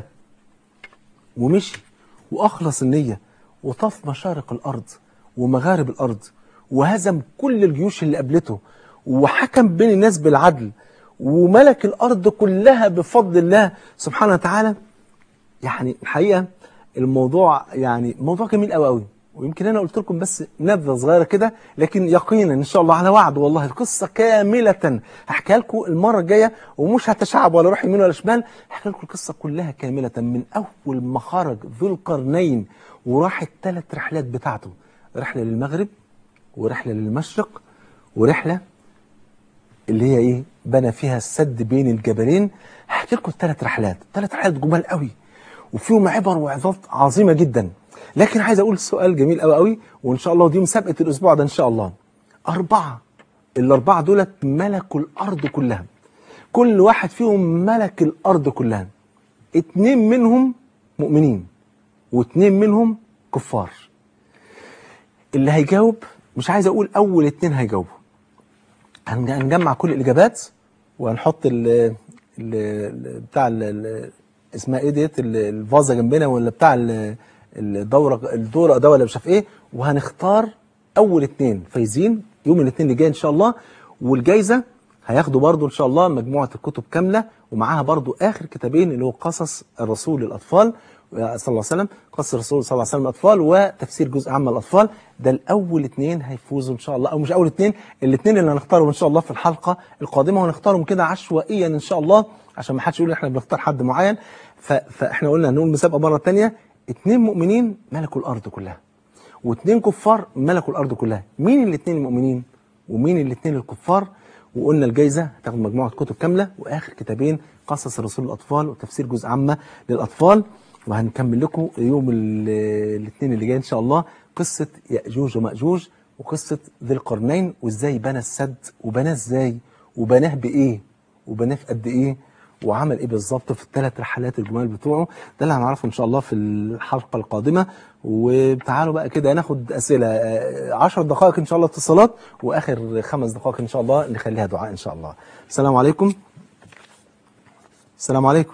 ومشي وأخلص النية وطاف مشارق الأرض ومغارب الأرض وهزم كل الجيوش اللي قابلته وحكم بين الناس بالعدل وملك الأرض كلها بفضل الله سبحانه وتعالى يعني الحقيقة الموضوع يعني موضوع جميل قوي قوي ويمكن انا قلت لكم بس نبذه صغيره كده لكن يقينا ان شاء الله على وعد والله القصه كامله هحكيها لكم المره الجايه ومش هتشعب ولا اروح يمين ولا شمال هحكي لكم القصه كلها كامله من اول ما خرج ذو القرنين وراح الثلاث رحلات بتاعته رحله للمغرب ورحله للمشرق ورحله اللي هي ايه بنى فيها السد بين الجبلين هحكي لكم الثلاث رحلات الثلاث رحلات جمال قوي وفيهم عبر وعظات عظيمه جدا لكن عايز اقول سؤال جميل قوي قوي وان شاء الله دي مسابقه الاسبوع ده ان شاء الله اربعه الاربعه دولت ملكوا الارض كلها كل واحد فيهم ملك الارض كلها اتنين منهم مؤمنين واتنين منهم كفار اللي هيجاوب مش عايز اقول اول اتنين هيجاوبوا هنج- هنجمع كل الاجابات وهنحط ال ال ال- بتاع ال- ال- اسمها ايه ديت ال- الفازه جنبنا ولا بتاع ال- الدوره الدوره ده ولا مش عارف ايه وهنختار اول اتنين فايزين يوم الاثنين اللي جاي ان شاء الله والجايزه هياخدوا برضو ان شاء الله مجموعه الكتب كامله ومعاها برضو اخر كتابين اللي هو قصص الرسول للاطفال صلى الله عليه وسلم قصص الرسول صلى الله عليه وسلم للاطفال وتفسير جزء عام للاطفال ده الاول اثنين هيفوزوا ان شاء الله او مش اول اثنين الاثنين اللي هنختارهم ان شاء الله في الحلقه القادمه وهنختارهم كده عشوائيا ان شاء الله عشان ما حدش يقول احنا بنختار حد معين ف... فاحنا قلنا هنقول مسابقه مره ثانيه اثنين مؤمنين ملكوا الارض كلها واثنين كفار ملكوا الارض كلها مين الاثنين المؤمنين ومين الاثنين الكفار وقلنا الجايزه هتاخد مجموعه كتب كامله واخر كتابين قصص الرسول للاطفال وتفسير جزء عامه للاطفال وهنكمل لكم يوم الاثنين اللي جاي ان شاء الله قصه ياجوج وماجوج وقصه ذي القرنين وازاي بنى السد وبناه ازاي وبناه بايه وبناه في قد ايه وعمل ايه بالظبط في الثلاث رحلات الجمال بتوعه ده اللي هنعرفه ان شاء الله في الحلقه القادمه وتعالوا بقى كده ناخد اسئله آه، عشر دقائق ان شاء الله اتصالات واخر خمس دقائق ان شاء الله نخليها دعاء ان شاء الله السلام عليكم السلام عليكم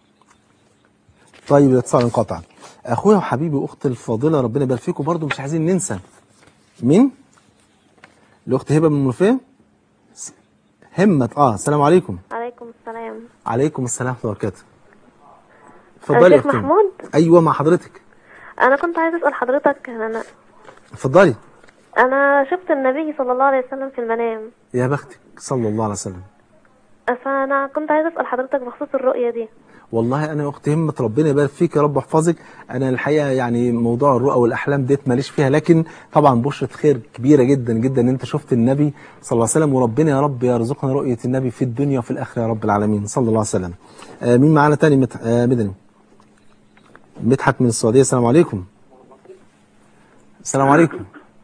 طيب الاتصال انقطع اخويا وحبيبي واختي الفاضله ربنا يبارك فيكم برضه مش عايزين ننسى مين الاخت هبه من المنوفيه س- همت اه السلام عليكم عليكم السلام عليكم السلام ورحمه الله وبركاته اتفضلي يا شيخ اختي محمود ايوه مع حضرتك انا كنت عايزه اسال حضرتك انا اتفضلي انا شفت النبي صلى الله عليه وسلم في المنام يا بختك صلى الله عليه وسلم فانا كنت عايزه اسال حضرتك بخصوص الرؤيه دي والله انا يا اختي همة ربنا يبارك فيك يا رب يحفظك انا الحقيقه يعني موضوع الرؤى والاحلام ديت ماليش فيها لكن طبعا بشرة خير كبيره جدا جدا ان انت شفت النبي صلى الله عليه وسلم وربنا يا رب يرزقنا رؤيه النبي في الدنيا وفي الاخره يا رب العالمين صلى الله عليه وسلم آه مين معانا تاني مت... آه مدني مدحت من السعوديه السلام عليكم السلام عليكم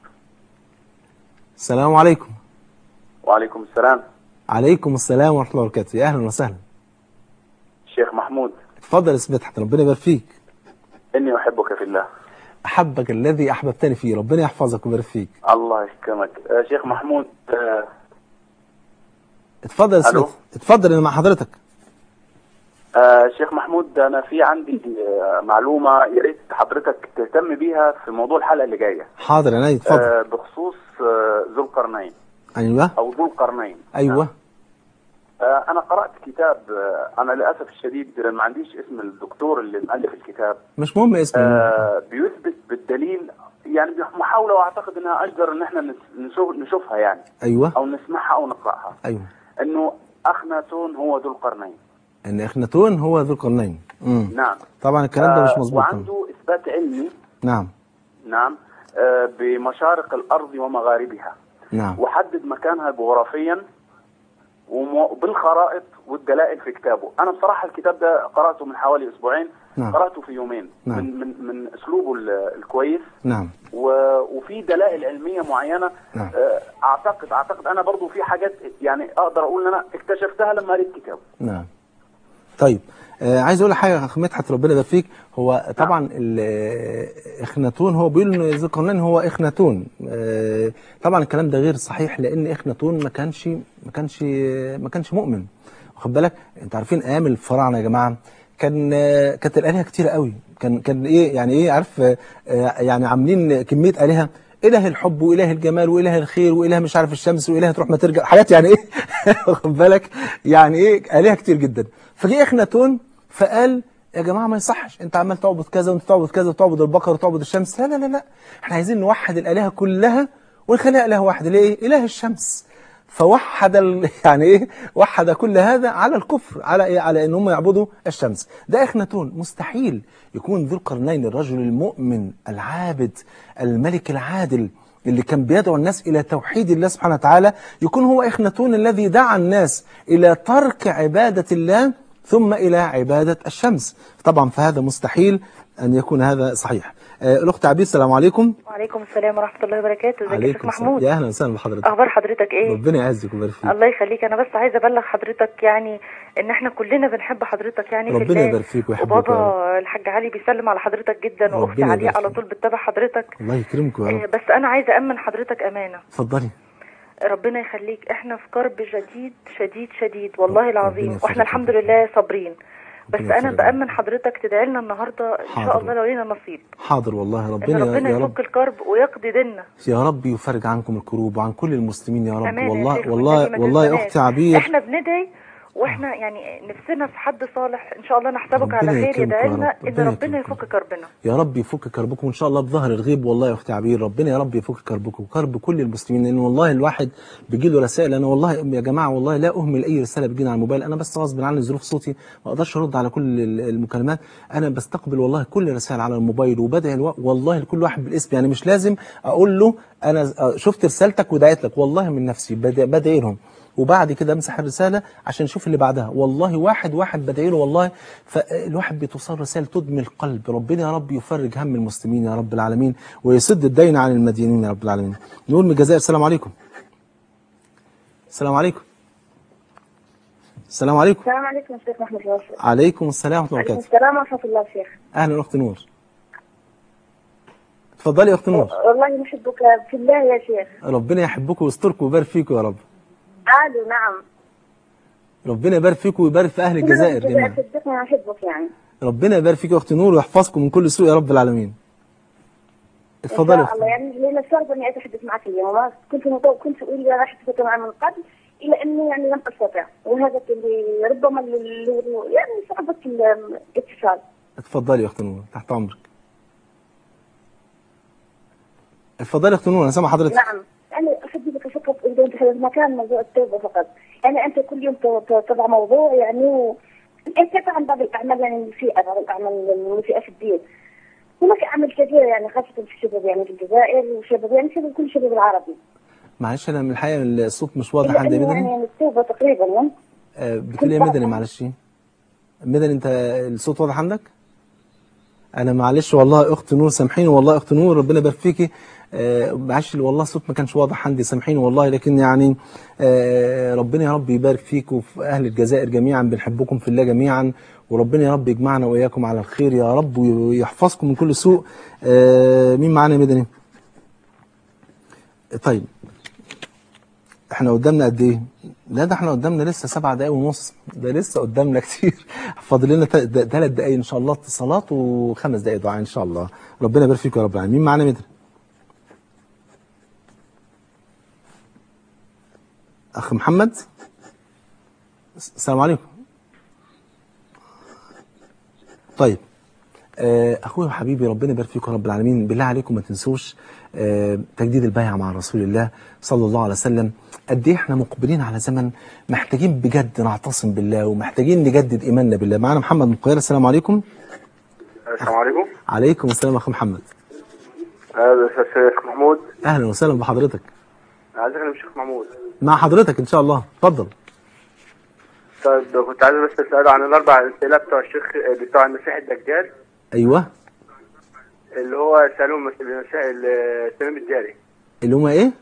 السلام عليكم وعليكم السلام عليكم السلام ورحمه الله وبركاته يا اهلا وسهلا شيخ محمود اتفضل يا سيدي مدحت ربنا يبارك فيك إني أحبك في الله أحبك الذي أحببتني فيه ربنا يحفظك ويبارك فيك الله يكرمك آه، شيخ محمود آه، اتفضل يا ألو. سيدي اتفضل أنا مع حضرتك آه، شيخ محمود أنا في عندي آه، معلومة يا ريت حضرتك تهتم بيها في موضوع الحلقة اللي جاية حاضر عيني اتفضل آه، بخصوص آه، ذو القرنين أيوه أو ذو القرنين أيوه آه، أنا قرأت كتاب آه، أنا للأسف الشديد ما عنديش اسم الدكتور اللي مؤلف الكتاب مش مهم اسمه آه، بيثبت بالدليل يعني محاولة وأعتقد أنها أجدر إن إحنا نس- نشوف نشوفها يعني أيوه أو نسمعها أو نقرأها أيوه انه اخناتون هو ذو القرنين إن إخناتون هو ذو القرنين امم نعم طبعا الكلام ده مش آه، مظبوط وعنده اثبات علمي نعم نعم آه، بمشارق الارض ومغاربها نعم وحدد مكانها جغرافيا وم- بالخرائط والدلائل في كتابه انا بصراحه الكتاب ده قراته من حوالي اسبوعين نعم. قراته في يومين نعم. من من من اسلوبه ال- الكويس نعم و- وفي دلائل علميه معينه نعم. آه، اعتقد اعتقد انا برضو في حاجات يعني اقدر اقول ان انا اكتشفتها لما قريت كتابه نعم طيب آه عايز اقول حاجه يا اخ مدحت ربنا يبارك فيك هو طبعا ال- آه، اخناتون هو بيقول ان ذو القرنين هو اخناتون آه طبعا الكلام ده غير صحيح لان اخناتون ما كانش ما كانش ما كانش مؤمن واخد بالك انت عارفين ايام الفراعنه يا جماعه كان آه، كانت الالهه كتيره قوي كان كان ايه يعني ايه عارف آه، آه، يعني عاملين كميه الهه اله الحب واله الجمال واله الخير واله مش عارف الشمس واله تروح ما ترجع حاجات يعني ايه واخد بالك يعني ايه الهه كتير جدا فجه اخناتون فقال يا جماعه ما يصحش انت عمال تعبد كذا وانت تعبد كذا وتعبد البقر وتعبد الشمس لا لا لا لا احنا عايزين نوحد الالهه كلها ونخليها اله واحد اللي ايه اله الشمس فوحد ال... يعني ايه وحد كل هذا على الكفر على ايه على ان هم يعبدوا الشمس ده اخناتون مستحيل يكون ذو القرنين الرجل المؤمن العابد الملك العادل اللي كان بيدعو الناس الى توحيد الله سبحانه وتعالى يكون هو اخناتون الذي دعا الناس الى ترك عباده الله ثم الى عباده الشمس طبعا فهذا مستحيل ان يكون هذا صحيح آه، الاخت عبيد السلام عليكم وعليكم السلام ورحمة الله وبركاته ازيك يا شيخ عليكم السلام محمود يا اهلا وسهلا بحضرتك اخبار حضرتك ايه ربنا يعزك ويبارك فيك الله يخليك انا بس عايزه ابلغ حضرتك يعني ان احنا كلنا بنحب حضرتك يعني في ربنا الله يبارك فيك ويحبك يا رب. وبابا الحاج علي بيسلم على حضرتك جدا واختي ربنا علياء يبارك على فيك. طول بتتابع حضرتك الله يكرمك يا آه، رب بس انا عايزه امن حضرتك امانه اتفضلي ربنا يخليك احنا في كرب شديد شديد شديد والله العظيم يفرج واحنا الحمد عنك. لله صابرين بس ربنا انا يفرج بامن حضرتك تدعي لنا النهارده ان شاء حاضر. الله لو لينا نصيب حاضر والله ان ربنا ربنا يا رب يفك الكرب ويقضي ديننا يا رب يفرج عنكم الكروب وعن كل المسلمين يا رب أمان يا والله شيخ، والله والنبي ما والله يا تنساناش. اختي عبير احنا بندعي واحنا يعني نفسنا في حد صالح ان شاء الله نحسبك على ربنا خير يكرمكم يدعي يا لنا رب، ان ربنا ربنا يكرمكم. يفك كربنا يا رب يفك كربكم وان شاء الله بظهر الغيب والله يا اختي عبير ربنا يا رب يفك كربكم وكرب كل المسلمين لان والله الواحد بيجي له رسائل انا والله يا جماعه والله لا اهمل اي رساله بتجيني على الموبايل انا بس غصب عني ظروف صوتي ما اقدرش ارد على كل ال- المكالمات انا بستقبل والله كل رسائل على الموبايل وبدعي الو... والله لكل واحد بالاسم يعني مش لازم اقول له انا شفت رسالتك ودعيت لك والله من نفسي بدعي, بدعي لهم وبعد كده امسح الرساله عشان اشوف اللي بعدها والله واحد واحد بدعي له والله فالواحد بتوصل رسائل تدمي القلب ربنا يا رب يفرج هم المسلمين يا رب العالمين ويسد الدين عن المدينين يا رب العالمين نقول من الجزائر السلام عليكم السلام عليكم السلام عليكم السلام عليكم شيخ محمد الوفي عليكم السلام ورحمة الله عليكم وبركاته السلام ورحمة الله شيخ أهلا أخت نور اتفضلي يا أخت نور والله نحبك في الله يا شيخ ربنا يحبكم ويستركم ويبارك فيكم يا رب قالوا نعم ربنا يبارك فيكم ويبارك في أهل الجزائر جميعا صدقني أحبك يعني ربنا يبارك فيك يا أخت نور ويحفظكم من كل سوء يا رب العالمين اتفضلي يا إن أخت شاء الله يعني لأن السبب إني أتحدث معك اليوم ما كنت مطو... كنت أريد أن أتحدث معك من قبل إلا أني يعني لم أستطع وهذا اللي ربما اللي يعني صعبة الاتصال اتفضلي يا أخت نور تحت أمرك اتفضلي يا أخت نور أنا سامع حضرتك نعم أنا أحدثك فقط أريد أن أتحدث مكان موضوع التوبة فقط يعني أنت كل يوم ت- ت- تضع موضوع يعني و... أنت عن بعض الأعمال يعني المسيئة بعض الأعمال المسيئة في الدين هناك أعمال كثيرة يعني خاصة في الشباب يعني في الجزائر وشباب يعني شباب كل شباب العربي معلش أنا من الحقيقة الصوت مش واضح إلا عندي يا أنه مدني يعني التوبة تقريبا يعني آه، بتقولي يا مدني معلش مدني أنت الصوت واضح عندك؟ أنا معلش والله أخت نور سامحيني والله أخت نور ربنا يبارك فيكي آه، معلش والله الصوت ما كانش واضح عندي سامحيني والله لكن يعني آه، ربنا يا رب يبارك فيكم وفي أهل الجزائر جميعا بنحبكم في الله جميعا وربنا يا رب يجمعنا وإياكم على الخير يا رب ويحفظكم من كل سوء آه، مين معانا يا مدني؟ طيب احنا قدامنا قد ايه؟ لا ده احنا قدامنا لسه سبع دقايق ونص ده لسه قدامنا كتير فاضل لنا ثلاث دقايق ان شاء الله اتصالات وخمس دقايق دعاء ان شاء الله ربنا يبارك فيكم يا رب العالمين مين معانا مدري؟ اخ محمد السلام عليكم طيب آه، اخويا وحبيبي ربنا يبارك فيكم يا رب العالمين بالله عليكم ما تنسوش آه، تجديد البيعه مع رسول الله صلى الله عليه وسلم قد ايه احنا مقبلين على زمن محتاجين بجد نعتصم بالله ومحتاجين نجدد ايماننا بالله معانا محمد من القاهره السلام عليكم السلام عليكم عليكم السلام اخو محمد هذا الشيخ محمود اهلا وسهلا بحضرتك عايز اكلم الشيخ محمود مع حضرتك ان شاء الله اتفضل طيب كنت عايز بس اساله عن الاربع اسئله بتوع الشيخ بتوع المسيح الدجال ايوه اللي هو سالوه المس- المسيح التميم الداري اللي هم ايه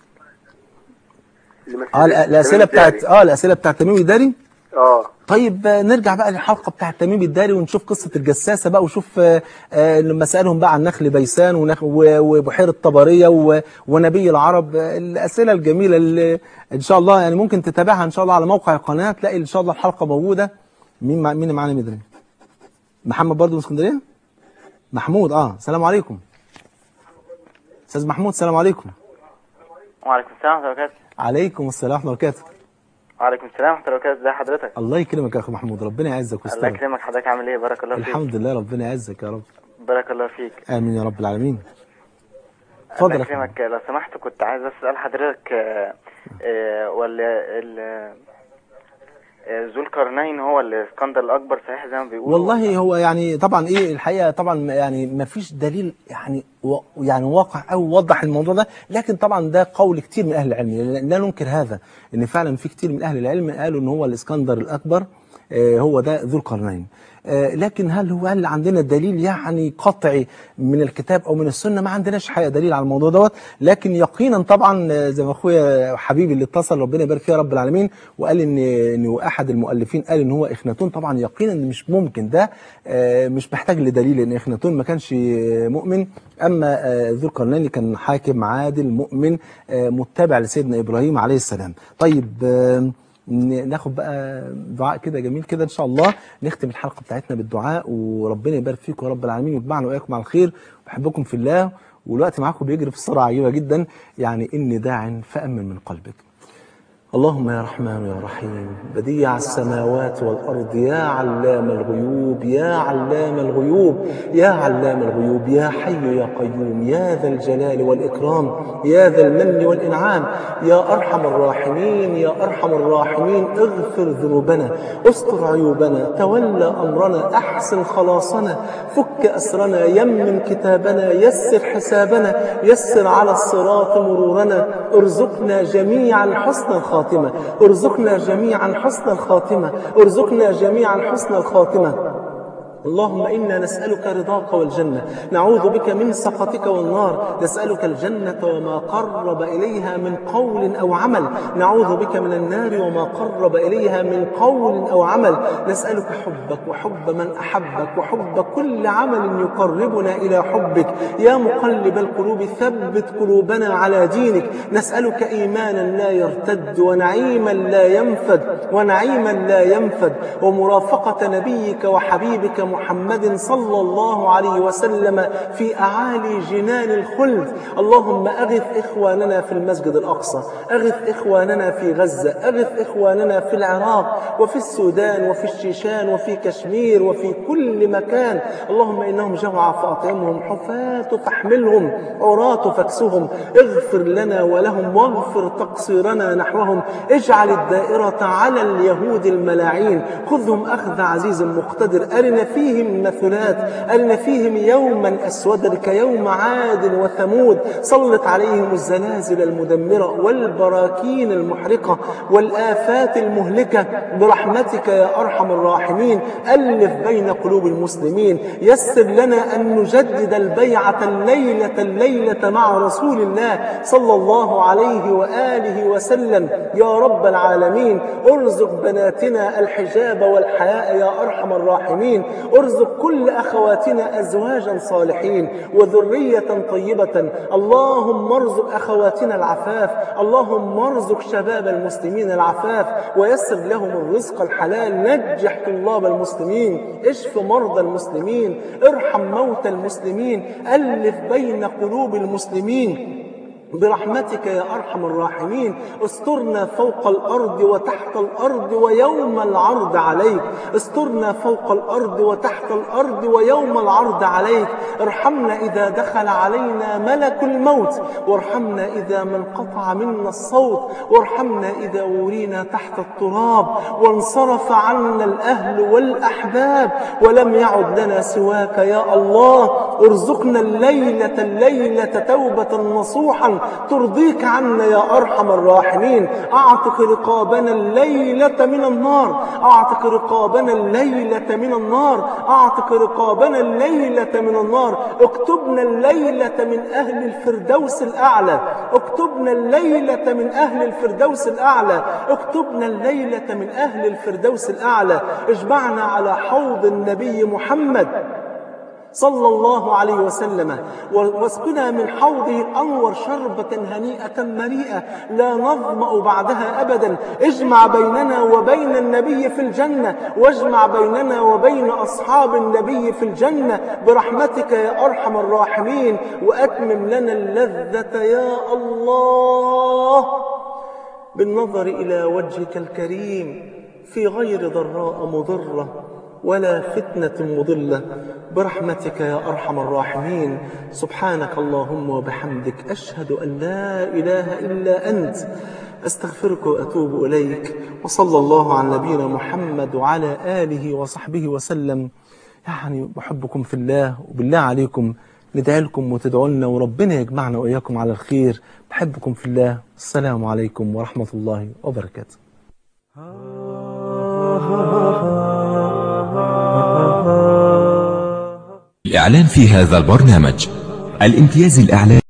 المسيح اه الأ- الاسئله التميم الداري. بتاعت اه الاسئله بتاعت تميم الداري اه طيب آه، نرجع بقى للحلقه بتاعت تميم الداري ونشوف قصه الجساسه بقى وشوف آه، آه، لما سالهم بقى عن نخل بيسان ونخ- و- وبحيره طبريه و- ونبي العرب آه، الاسئله الجميله اللي ان شاء الله يعني ممكن تتابعها ان شاء الله على موقع القناه تلاقي ان شاء الله الحلقه موجوده مين مع مين معانا مدري محمد برضه من اسكندريه محمود اه السلام عليكم استاذ محمود السلام عليكم وعليكم السلام ورحمة الله وبركاته عليكم السلام ورحمه الله وبركاته وعليكم السلام ورحمة الله وبركاته ازي حضرتك الله يكرمك يا اخو محمود ربنا يعزك الله ويسترك يكرمك حضرتك عامل ايه بارك الله فيك الحمد لله ربنا يعزك يا رب بارك الله فيك امين يا رب العالمين اتفضل الله يا أخي. يكرمك لو سمحت كنت عايز اسال حضرتك آه، آه، ولا ال- آه، ذو القرنين هو الاسكندر الاكبر صحيح زي ما بيقولوا والله هو يعني طبعا ايه الحقيقه طبعا يعني ما فيش دليل يعني و يعني واقع او وضح الموضوع ده لكن طبعا ده قول كتير من اهل العلم لا- لا ننكر هذا ان فعلا في كتير من اهل العلم قالوا ان هو الاسكندر الاكبر آه، هو ده ذو القرنين آه، لكن هل هو هل عندنا دليل يعني قطعي من الكتاب او من السنه ما عندناش حقيقه دليل على الموضوع دوت لكن يقينا طبعا آه، زي ما اخويا حبيبي اللي اتصل ربنا يبارك فيه يا رب العالمين وقال ان انه احد المؤلفين قال ان هو اخناتون طبعا يقينا إن مش ممكن ده آه، مش محتاج لدليل ان اخناتون ما كانش آه، مؤمن اما آه، ذو القرنين كان حاكم عادل مؤمن آه، متبع لسيدنا ابراهيم عليه السلام طيب آه، ن- ناخد بقى دعاء كده جميل كده ان شاء الله نختم الحلقه بتاعتنا بالدعاء وربنا يبارك فيكم يا رب العالمين ويجمعنا واياكم على الخير بحبكم في الله والوقت معاكم بيجري في السرعه عجيبه جدا يعني اني داع فامن من قلبك اللهم يا رحمن يا رحيم بديع السماوات والأرض يا علام الغيوب يا علام الغيوب يا علام الغيوب يا حي يا قيوم يا ذا الجلال والإكرام يا ذا المن والإنعام يا أرحم الراحمين يا أرحم الراحمين اغفر ذنوبنا استر عيوبنا تولى أمرنا أحسن خلاصنا فك أسرنا يمن كتابنا يسر حسابنا يسر على الصراط مرورنا ارزقنا جميعا حسن الخاتمة ارزقنا جميعا حسن الخاتمة ارزقنا جميعا حسن الخاتمة اللهم إنا نسألك رضاك والجنة نعوذ بك من سخطك والنار نسألك الجنة وما قرب إليها من قول أو عمل نعوذ بك من النار وما قرب إليها من قول أو عمل نسألك حبك وحب من أحبك وحب كل عمل يقربنا إلى حبك يا مقلب القلوب ثبت قلوبنا على دينك نسألك إيمانا لا يرتد ونعيما لا ينفد ونعيما لا ينفد ومرافقة نبيك وحبيبك محمد صلى الله عليه وسلم في أعالي جنان الخلد اللهم أغث إخواننا في المسجد الأقصى أغث إخواننا في غزة أغث إخواننا في العراق وفي السودان وفي الشيشان وفي كشمير وفي كل مكان اللهم إنهم جوع فأطعمهم حفاة فاحملهم عراة فاكسهم اغفر لنا ولهم واغفر تقصيرنا نحوهم اجعل الدائرة على اليهود الملاعين خذهم أخذ عزيز مقتدر أرنا فيهم مثلات أرنا فيهم يوما أسودا كيوم عاد وثمود سلط عليهم الزلازل المدمرة والبراكين المحرقة والآفات المهلكة برحمتك يا أرحم الراحمين ألف بين قلوب المسلمين يسر لنا أن نجدد البيعة الليلة الليلة مع رسول الله صلى الله عليه وآله وسلم يا رب العالمين ارزق بناتنا الحجاب والحياء يا أرحم الراحمين ارزق كل أخواتنا أزواجا صالحين وذرية طيبة اللهم ارزق أخواتنا العفاف اللهم ارزق شباب المسلمين العفاف ويسر لهم الرزق الحلال نجح طلاب المسلمين اشف مرضى المسلمين ارحم موتى المسلمين ألف بين قلوب المسلمين برحمتك يا أرحم الراحمين استرنا فوق الأرض وتحت الأرض ويوم العرض عليك استرنا فوق الأرض وتحت الأرض ويوم العرض عليك ارحمنا إذا دخل علينا ملك الموت وارحمنا إذا ما انقطع منا الصوت وارحمنا إذا ورينا تحت التراب وانصرف عنا الأهل والأحباب ولم يعد لنا سواك يا الله ارزقنا الليلة الليلة توبة نصوحا ترضيك عنا يا أرحم الراحمين أعتق رقابنا الليلة من النار أعتق رقابنا الليلة من النار أعتق رقابنا الليلة من النار اكتبنا الليلة من أهل الفردوس الأعلى اكتبنا الليلة من أهل الفردوس الأعلى اكتبنا الليلة من أهل الفردوس الأعلى اجمعنا على حوض النبي محمد صلى الله عليه وسلم واسقنا من حوضه الأنور شربة هنيئة مريئة لا نظمأ بعدها أبدا اجمع بيننا وبين النبي في الجنة واجمع بيننا وبين أصحاب النبي في الجنة برحمتك يا أرحم الراحمين وأتمم لنا اللذة يا الله بالنظر إلى وجهك الكريم في غير ضراء مضرة ولا فتنة مضلة برحمتك يا أرحم الراحمين سبحانك اللهم وبحمدك أشهد أن لا إله إلا أنت أستغفرك وأتوب إليك وصلى الله على نبينا محمد وعلى آله وصحبه وسلم يعني بحبكم في الله وبالله عليكم ندعي لكم وتدعوا لنا وربنا يجمعنا وإياكم على الخير بحبكم في الله السلام عليكم ورحمة الله وبركاته الإعلان في هذا البرنامج الامتياز الإعلاني